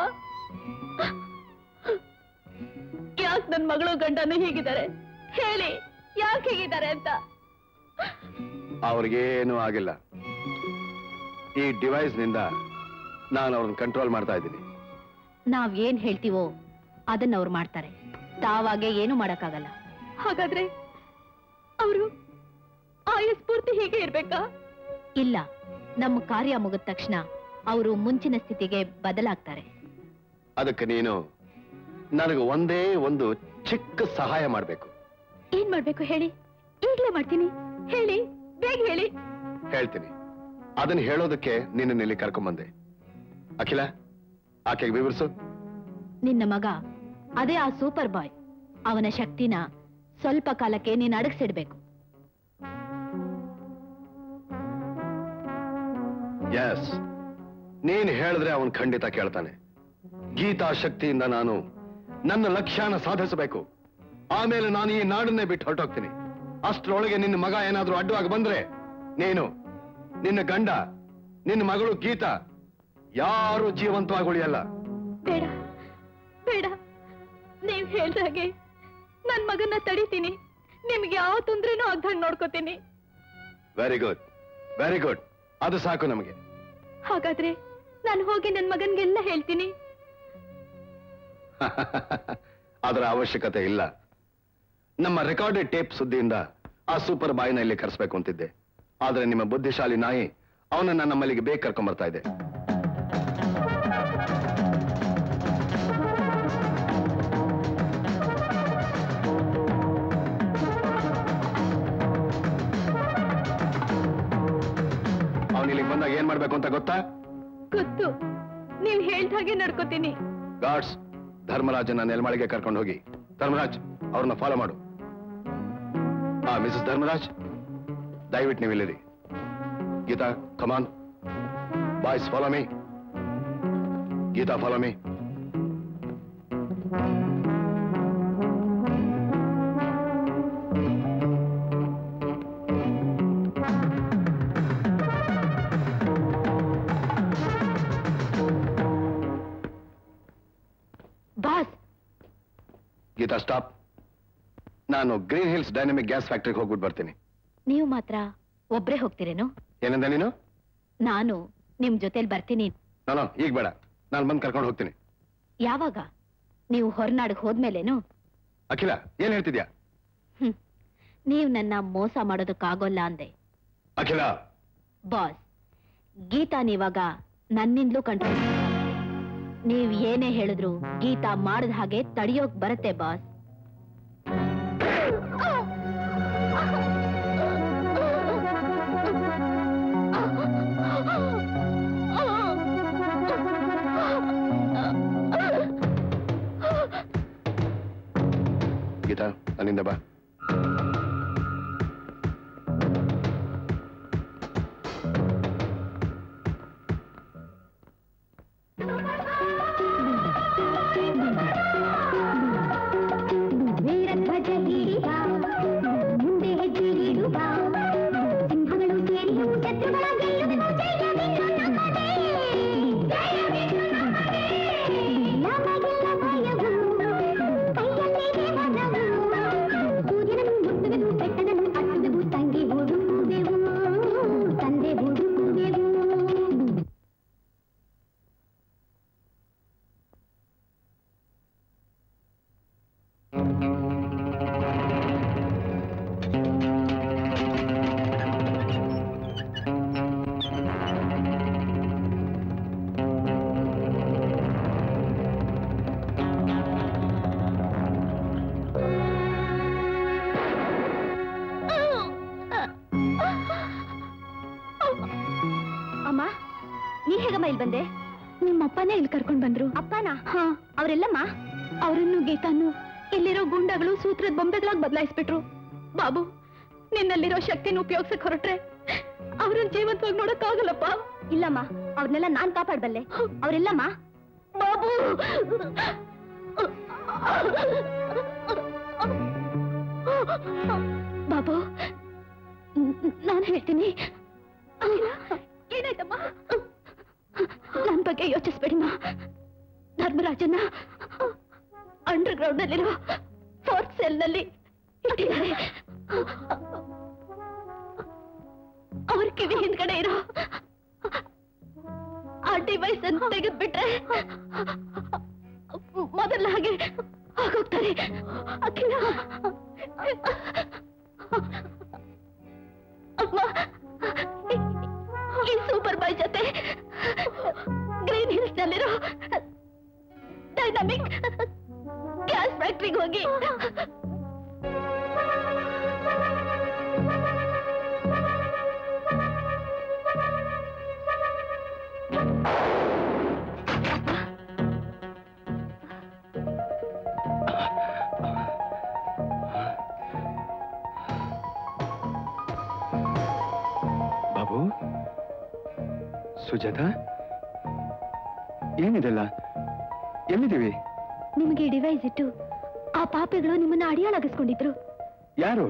ಯಾಕೆ ನನ್ ಮಗಳು ಗಂಡನು ಹೀಗಿದ್ದಾರೆ ಹೇಳಿ ಯಾಕೆ ಹೀಗಿದ್ದಾರೆ ಅಂತ ಅವ್ರಿಗೇನು ಆಗಿಲ್ಲ ಈ ಡಿವೈಸ್ ನಿಂದ ನಾನು ಅವ್ರನ್ನ ಕಂಟ್ರೋಲ್ ಮಾಡ್ತಾ ಇದ್ದೀನಿ ನಾವ್ ಏನ್ ಹೇಳ್ತೀವೋ ಅದನ್ನ ಅವ್ರು ಮಾಡ್ತಾರೆ ತಾವಾಗೆ ಏನು ಮಾಡಕ್ಕಾಗಲ್ಲ ಹಾಗಾದ್ರೆ ಅವರು ಆಯಸ್ ಪೂರ್ತಿ ಹೀಗೆ ಇರ್ಬೇಕಾ ಇಲ್ಲ ನಮ್ಮ ಕಾರ್ಯ ಮುಗಿದ ತಕ್ಷಣ ಅವರು ಮುಂಚಿನ ಸ್ಥಿತಿಗೆ ಬದಲಾಗ್ತಾರೆ ಅದಕ್ಕೆ ನೀನು ನನಗೆ ಒಂದೇ ಒಂದು ಚಿಕ್ಕ ಸಹಾಯ ಮಾಡಬೇಕು ಏನ್ ಮಾಡ್ಬೇಕು ಹೇಳಿ ಈಗ್ಲೇ ಮಾಡ್ತೀನಿ ಹೇಳಿ ಬೇಗ ಹೇಳಿ ಹೇಳ್ತೀನಿ ಅದನ್ನ ಹೇಳೋದಕ್ಕೆ ನಿನ್ನ ಇಲ್ಲಿ ಕರ್ಕೊಂಬಂದೆ ಅಖಿಲ ಆಕೆಗೆ ವಿವರಿಸು ನಿನ್ನ ಮಗ ಅದೇ ಆ ಸೂಪರ್ ಬಾಯ್ ಅವನ ಶಕ್ತಿನ ಸ್ವಲ್ಪ ಕಾಲಕ್ಕೆ ನೀನ್ ಅಡಗಿಸಿಡ್ಬೇಕು ಎಸ್ ನೀನ್ ಹೇಳಿದ್ರೆ ಅವನ್ ಖಂಡಿತ ಕೇಳ್ತಾನೆ ಗೀತಾ ಶಕ್ತಿಯಿಂದ ನಾನು ನನ್ನ ಲಕ್ಷ್ಯನ ಸಾಧಿಸಬೇಕು ಆಮೇಲೆ ನಾನು ಈ ನಾಡನ್ನೇ ಬಿಟ್ಟು ಹೊರಟೋಗ್ತೀನಿ ಅಷ್ಟರೊಳಗೆ ನಿನ್ನ ಮಗ ಏನಾದ್ರೂ ಅಡ್ಡವಾಗಿ ಬಂದ್ರೆ ನೀನು ನಿನ್ನ ಗಂಡ ನಿನ್ನ ಮಗಳು ಗೀತಾ ಯಾರು ಜೀವಂತವಾಗಿ ಉಳಿಯಲ್ಲ ಬೇಡ ಬೇಡ ನೀವ್ ಹೇಳ್ದಾಗೆ ನನ್ ಮಗನ್ನ ತಡಿತೀನಿ ನಿಮ್ಗೆ ಯಾವ ತೊಂದ್ರೆನೂ ಆಗ್ದಂಗ್ ನೋಡ್ಕೋತೀನಿ ವೆರಿ ಗುಡ್ ವೆರಿ ಗುಡ್ ಅದು ಸಾಕು ನಮಗೆ ಹಾಗಾದ್ರೆ ನಾನು ಹೋಗಿ ನನ್ ಮಗನ್ಗೆಲ್ಲ ಹೇಳ್ತೀನಿ ಅದರ ಅವಶ್ಯಕತೆ ಇಲ್ಲ ನಮ್ಮ ರೆಕಾರ್ಡೆಡ್ ಟೇಪ್ ಸುದ್ದಿಯಿಂದ ಆ ಸೂಪರ್ ಬಾಯ್ನ ಇಲ್ಲಿ ಕರೆಸ್ಬೇಕು ಅಂತಿದ್ದೆ ಆದ್ರೆ ನಿಮ್ಮ ಬುದ್ಧಿಶಾಲಿ ನಾಯಿ ಅವನನ್ನ ನಮ್ಮಲ್ಲಿಗೆ ಬೇಗ ಕರ್ಕೊಂಡ್ ಬರ್ತಾ ಇದೆ ಅವನು ಇಲ್ಲಿಗೆ ಬಂದಾಗ ಏನ್ ಮಾಡ್ಬೇಕು ಅಂತ ಗೊತ್ತಾ ಗೊತ್ತು ನೀವ್ ಹೇಳ್ದಾಗೆ ನಡ್ಕೋತೀನಿ ಗಾಡ್ಸ್ ಧರ್ಮರಾಜನ ನೆಲಮಾಳಿಗೆ ಕರ್ಕೊಂಡು ಹೋಗಿ ಧರ್ಮರಾಜ್ ಅವ್ರನ್ನ ಫಾಲೋ ಮಾಡು ಆ ಮಿಸಸ್ ಧರ್ಮರಾಜ್ ದಯವಿಟ್ಟು ನೀವು ಇಲ್ಲಿರಿ Gita come on boys follow me Gita follow me boss Gita stop ನಾನು ಗ್ರೀನ್ ಹಿಲ್ಸ್ ಡೈನಮಿಕ್ ಗ್ಯಾಸ್ ಫ್ಯಾಕ್ಟ್ರಿಗೆ ಹೋಗ್ಬಿಟ್ಟು ಬರ್ತೀನಿ ನೀವು ಮಾತ್ರ ಒಬ್ರೇ ಹೋಗ್ತೀರೇನು ಏನಂದ ನೀನು ನಾನು ನಿಮ್ ಜೊತೆಲಿ ಬರ್ತೀನಿ ನಾನು ಈಗ ಬೇಡ ನಾನು ಬಂದು ಕರ್ಕೊಂಡು ಹೋಗ್ತೀನಿ ಯಾವಾಗ ನೀವು ಹೊರನಾಡಿಗೆ ಹೋದ್ಮೇಲೇನು ಅಖಿಲ ಏನ್ ಹೇಳ್ತಿದ್ಯಾ ಹ್ಮ್ ನೀವ್ ನನ್ನ ಮೋಸ ಮಾಡೋದಕ್ಕಾಗೋಲ್ಲ ಅಂದೆ ಅಖಿಲ ಬಾಸ್ ಗೀತಾ ನೀವಾಗ ನನ್ನಿಂದಲೂ ಕಂಟ್ರೋಲ್ ನೀವ್ ಏನೇ ಹೇಳಿದ್ರು ಗೀತಾ ಮಾಡಿದ ಹಾಗೆ ತಡಿಯೋಕ್ ಬರತ್ತೆ ಬಾಸ್ ಗೀತಾ ನನ್ನಿಂದ ಬಾ ವೀರಧ್ವಜ ಹಿಡಿದ ಮುಂದೆ ಹೆಜ್ಜೆ ಇಡುವ ಸಿಂಹಗಳು ಸೇರಿ ಶತ್ರುಗಳ ಗೆಲ್ಲುವೆವು ಜಯವಿದು ನಮ್ಮದೇ ಜಯವಿದು ನಮ್ಮದೇ ನಮಗೆಲ್ಲ ಭಯವು ಕೈಯಲ್ಲಿದೆ ವನವು ಸೂರ್ಯನನ್ನು ಮುಟ್ಟುವೆವು ಬೆಟ್ಟದನ್ನು ಹತ್ತುವೆವು ತಂಗಿ ಹುಡುಕುವೆವು ತಂದೆ ಹುಡುಕುವೆವು ಅಮ್ಮ ನೀ ಹೇಗಮ್ಮ ಇಲ್ಲಿ ಬಂದೆ ನಿಮ್ಮಪ್ಪನೇ ಇಲ್ಲಿ ಕರ್ಕೊಂಡ್ ಬಂದ್ರು ಅಪ್ಪನ ಹಾ ಅವರೆಲ್ಲಮ್ಮ ಅವರನ್ನು ಗೀತಾನು ಇಲ್ಲಿರೋ ಗುಂಡಗಳು ಸೂತ್ರದ ಬೊಂಬೆಗಳಾಗಿ ಬದಲಾಯಿಸ್ಬಿಟ್ರು ಬಾಬು ನಿನ್ನಲ್ಲಿರೋ ಶಕ್ತಿನ ಉಪಯೋಗಿಸಕ್ ಹೊರಟ್ರೆ ಅವ್ರನ್ನ ಜೀವಂತವಾಗಿ ನೋಡಕ್ಕಾಗಲ್ಲಪ್ಪ ಇಲ್ಲಮ್ಮ ಅವ್ರನ್ನೆಲ್ಲ ನಾನ್ ಕಾಪಾಡ್ಬಲ್ಲೆ ಅವರೆಲ್ಲಮ್ಮ ಬಾಬು ಬಾಬು ನಾನು ಹೇಳ್ತೀನಿ ಏನಾಯ್ತಮ್ಮ ನನ್ ಬಗ್ಗೆ ಯೋಚಿಸ್ಬೇಡಿಮ್ಮ ಧರ್ಮರಾಜನ ಅಂಡರ್ ಗ್ರೌಂಡ್ ನಲ್ಲಿರೋ ಫೋರ್ತ್ ಸೆಲ್ ನಲ್ಲಿ ಇಟ್ಟಿದ್ದಾರೆ ಅವ್ರ ಕಿವಿ ಹಿಂದ್ಗಡೆ ಇರೋ ಆ ಡಿವೈಸ್ ಅನ್ನು ತೆಗೆದ್ಬಿಟ್ರೆ ಮೊದಲ ಹಾಗೆ ಆಗೋಗ್ತಾರೆ ಅಖಿಲ ಅಮ್ಮ ಈ- ಈ ಸೂಪರ್ ಬಾಯ್ ಜೊತೆ ಗ್ರೀನ್ ಹಿಲ್ಸ್ ನಲ್ಲಿರೋ ಡೈನಮಿಕ್ ಗ್ಯಾಸ್ ಫ್ಯಾಕ್ಟ್ರಿಗೆ ಹೋಗಿ ಬಾಬು ಸುಜಾತ ಏನಿದೆಲ್ಲ ಎಲ್ಲಿದ್ದೀವಿ ನಿಮಗೆ ಡಿವೈಸ್ ಇಟ್ಟು ಆ ಪಾಪಿಗಳು ನಿಮ್ಮನ್ನ ಅಡಿಯಾಳಾಗಿಸ್ಕೊಂಡಿದ್ರು ಯಾರು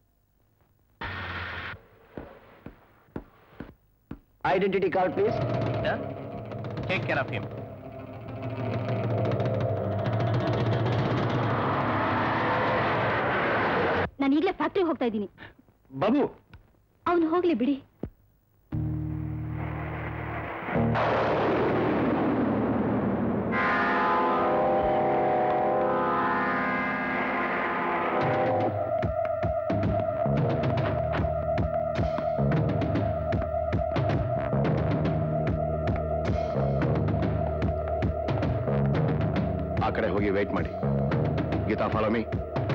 identity card please take care of him ನಾನು ಈಗಲೇ ಫ್ಯಾಕ್ಟ್ರಿಗೆ ಹೋಗ್ತಾ ಇದ್ದೀನಿ ಬಾಬು ಅವನು ಹೋಗ್ಲಿ ಬಿಡಿ ಆ ಕಡೆ ಹೋಗಿ ವೇಟ್ ಮಾಡಿ ಗೀತಾ ಫಾಲೋ ಮೀ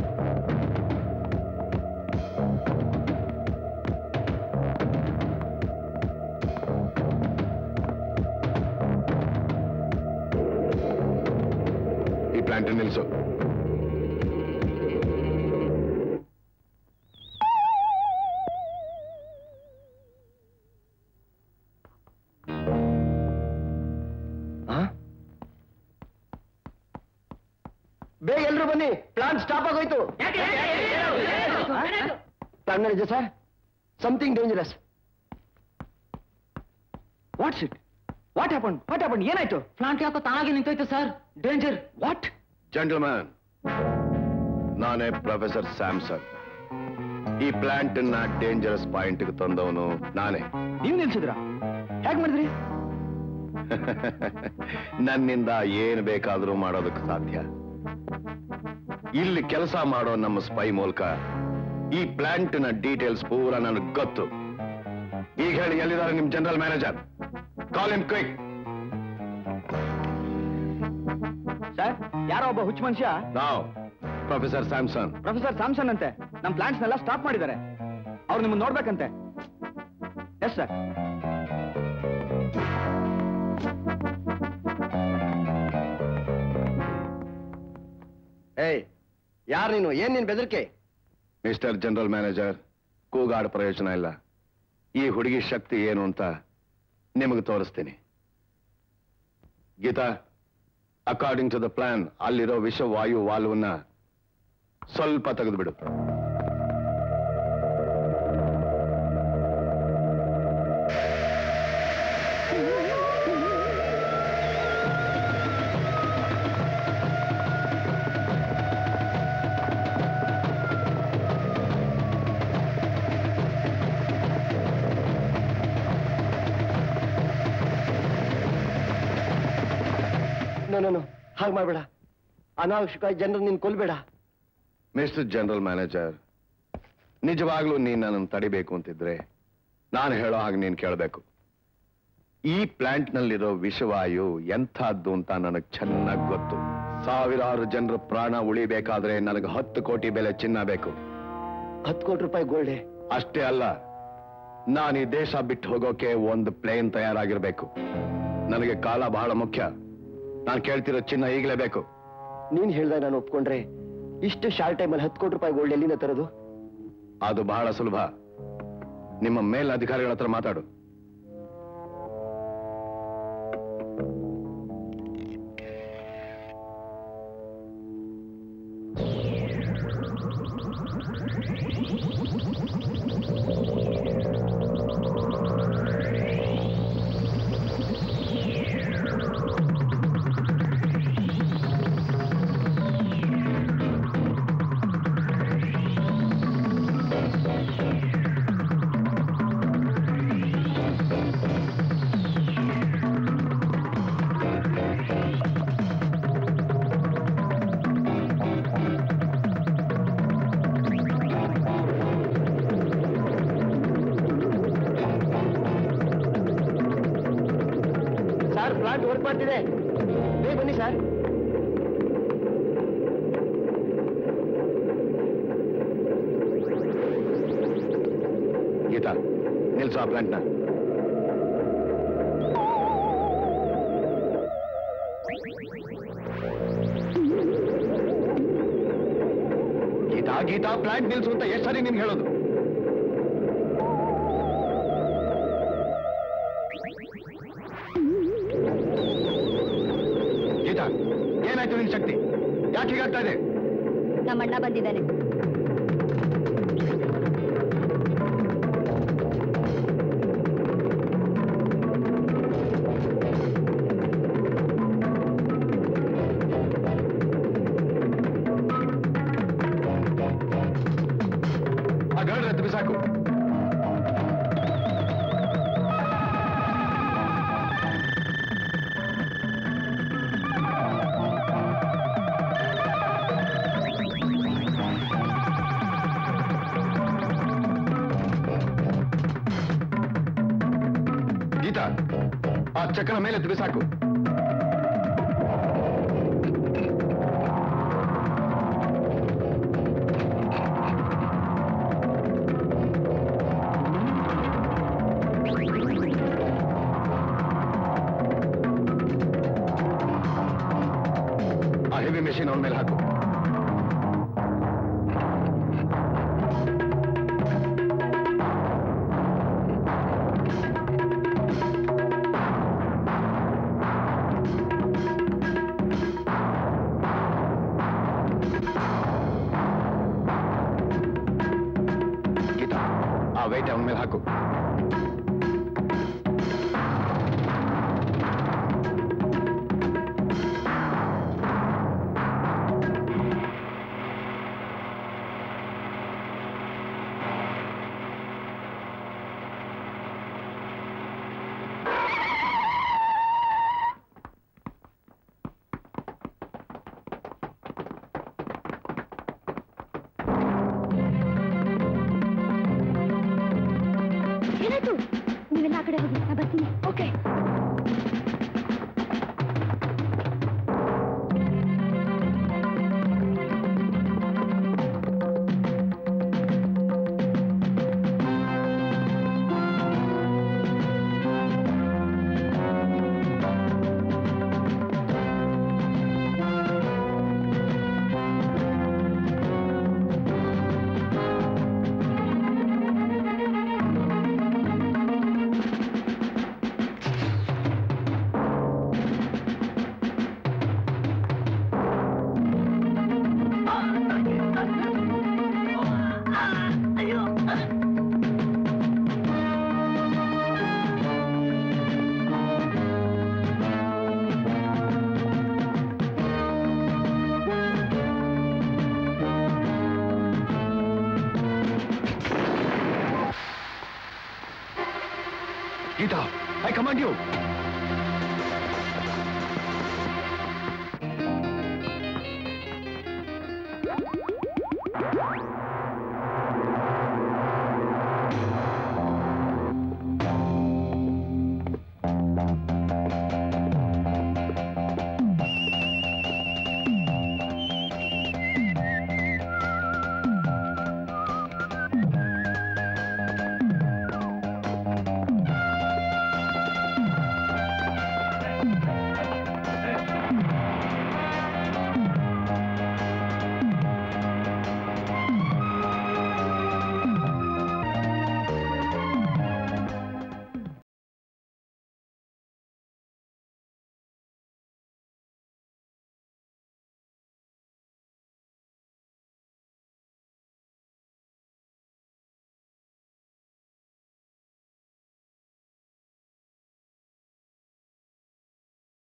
ಈ ಪ್ಲಾಂಟ್ ನಿಲ್ಲಿಸು ಬೇಗ ಎಲ್ರು ಬನ್ನಿ ಪ್ಲಾನ್ ಸ್ಟಾಪ್ ಆಗೋಯ್ತು plant manager sir something dangerous what's it what happen what happen ಏನಾಯ್ತು ಪ್ಲಾಂಟ್ ಯಾಕೋ ತಾನಾಗಿ ನಿಂತೋಯ್ತು ಸರ್ ಡೇಂಜರ್ ವಾಟ್ ಜೆಂಟಲ್ಮ್ಯಾನ್ ನಾನೇ ಪ್ರೊಫೆಸರ್ ಸ್ಯಾಮ್ಸನ್ ಈ ಪ್ಲಾಂಟ್ ನ ಡೇಂಜರಸ್ ಪಾಯಿಂಟ್ ತಂದವನು ನಾನೇ ನೀವು ನಿಲ್ಸಿದ್ರಾ ಹೇಗ್ ಮಾಡಿದ್ರಿ ನನ್ನಿಂದ ಏನ್ ಬೇಕಾದ್ರೂ ಮಾಡೋದಕ್ಕೆ ಸಾಧ್ಯ ಇಲ್ಲಿ ಕೆಲಸ ಮಾಡೋ ನಮ್ಮ ಸ್ಪೈ ಮೂಲಕ ಈ ಪ್ಲಾಂಟ್ ನ ಡೀಟೇಲ್ಸ್ ಪೂರ ನನಗೆ ಗೊತ್ತು ಈಗ ಹೇಳಿ ಎಲ್ಲಿದ್ದಾರೆ ನಿಮ್ general manager call him quick sir ಯಾರೋ ಒಬ್ಬ ಹುಚ್ಚ ಮನುಷ್ಯ ನಾವು ಪ್ರೊಫೆಸರ್ ಸ್ಯಾಮ್ಸನ್ ಪ್ರೊಫೆಸರ್ ಸ್ಯಾಮ್ಸನ್ ಅಂತೆ ನಮ್ಮ ಪ್ಲಾಂಟ್ಸ್ ನೆಲ್ಲ ಸ್ಟಾಪ್ ಮಾಡಿದ್ದಾರೆ ಅವ್ರು ನಿಮ್ಮನ್ನ ನೋಡ್ಬೇಕಂತೆ ಎಸ್ ಸರ್ ಏಯ್ ಯಾರು ನೀನು ಏನ್ ನೀನ್ ಬೆದರಿಕೆ ಮಿಸ್ಟರ್ ಜನರಲ್ ಮ್ಯಾನೇಜರ್ ಕೂಗಾಡ ಪ್ರಯೋಜನ ಇಲ್ಲ ಈ ಹುಡುಗಿ ಶಕ್ತಿ ಏನು ಅಂತ ನಿಮಗೆ ತೋರಿಸ್ತೀನಿ Gita according to the plan ಅಲ್ಲಿರೋ ವಿಷವಾಯು ವಾಲ್ವನ್ನ ಸ್ವಲ್ಪ ತೆಗೆದುಬಿಡು ನಾನು ಹಾಗೆ ಮಾಡ್ಬೇಡ ಅನಾವಶ್ಯಕವಾಗಿ ಜನರು ನೀನ್ ಕೊಲ್ಬೇಡ ಮಿಸ್ಟರ್ ಜನರಲ್ ಮ್ಯಾನೇಜರ್ ನಿಜವಾಗ್ಲೂ ನೀನ್ ನನ್ನನ್ನು ತಡಿಬೇಕು ಅಂತಿದ್ರೆ ನಾನು ಹೇಳೋ ಹಾಗೆ ನೀನ್ ಕೇಳಬೇಕು ಈ ಪ್ಲಾಂಟ್ ನಲ್ಲಿರೋ ವಿಷವಾಯು ಎಂಥದ್ದು ಅಂತ ನನಗೆ ಚೆನ್ನಾಗಿ ಗೊತ್ತು ಸಾವಿರಾರು ಜನರ ಪ್ರಾಣ ಉಳಿಬೇಕಾದ್ರೆ ನನಗೆ ಹತ್ತು ಕೋಟಿ ಬೆಲೆ ಚಿನ್ನ ಬೇಕು ಹತ್ತು ಕೋಟಿ ರೂಪಾಯಿ ಗೋಲ್ಡೆ ಅಷ್ಟೇ ಅಲ್ಲ ನಾನು ಈ ದೇಶ ಬಿಟ್ಟು ಹೋಗೋಕೆ ಒಂದು ಪ್ಲೇನ್ ತಯಾರಾಗಿರ್ಬೇಕು ನನಗೆ ಕಾಲ ಬಹಳ ಮುಖ್ಯ ನಾನು ಕೇಳ್ತಿರೋ ಚಿನ್ನ ಈಗಲೇ ಬೇಕು ನೀನ್ ಹೇಳ್ದಾಗ ನಾನು ಒಪ್ಕೊಂಡ್ರೆ ಇಷ್ಟು ಶಾರ್ಟ್ ಟೈಮಲ್ಲಿ ಹತ್ತು ಕೋಟಿ ರೂಪಾಯಿ ಗೋಲ್ಡ್ ಎಲ್ಲಿಂದ ತರೋದು ಅದು ಬಹಳ ಸುಲಭ ನಿಮ್ಮ ಮೇಲ್ ಅಧಿಕಾರಿಗಳ ಹತ್ರ ಮಾತಾಡು ಸರ್ ಪ್ಲಾಂಟ್ ವರ್ಕ್ ಮಾಡ್ತಿದೆ ಬೇಗ ಬನ್ನಿ ಸರ್ ಗೀತಾ ನಿಲ್ಸು ಆ ಪ್ಲಾಂಟ್ನ ಗೀತಾ ಗೀತಾ ಪ್ಲಾಂಟ್ ನಿಲ್ಸು ಅಂತ ಎಷ್ಟು ಸರಿ ನಿಮ್ಗೆ ಹೇಳೋದು ಗೀತಾ ಏನಾಯ್ತು ನಿನ್ ಶಕ್ತಿ ಯಾಕೆ ಹೀಗಾಗ್ತಾ ಇದೆ ನಮ್ಮ ಅಣ್ಣ ಬಂದಿದ್ದಾನೆ ಆ ಗರ್ಡ್ ಎತ್ತು ಬಿಸಾಕು ಗೀತಾ ಆ ಚಕ್ರ ಮೇಲೆ ಎತ್ತು ಬಿಸಾಕು ಆ ಹೆವಿ ಮೆಷಿನ್ ಅವನ ಮೇಲೆ ಹಾಕು ಗೀತಾ ಆ ವೆಯ್ಟ್ ಅವನ ಮೇಲೆ ಹಾಕು ಏನಾಯ್ತು ನೀವೆಲ್ಲ ಆ ಕಡೆ ಹೋಗಿ ನಾ ಬರ್ತೀನಿ okay Gita I command you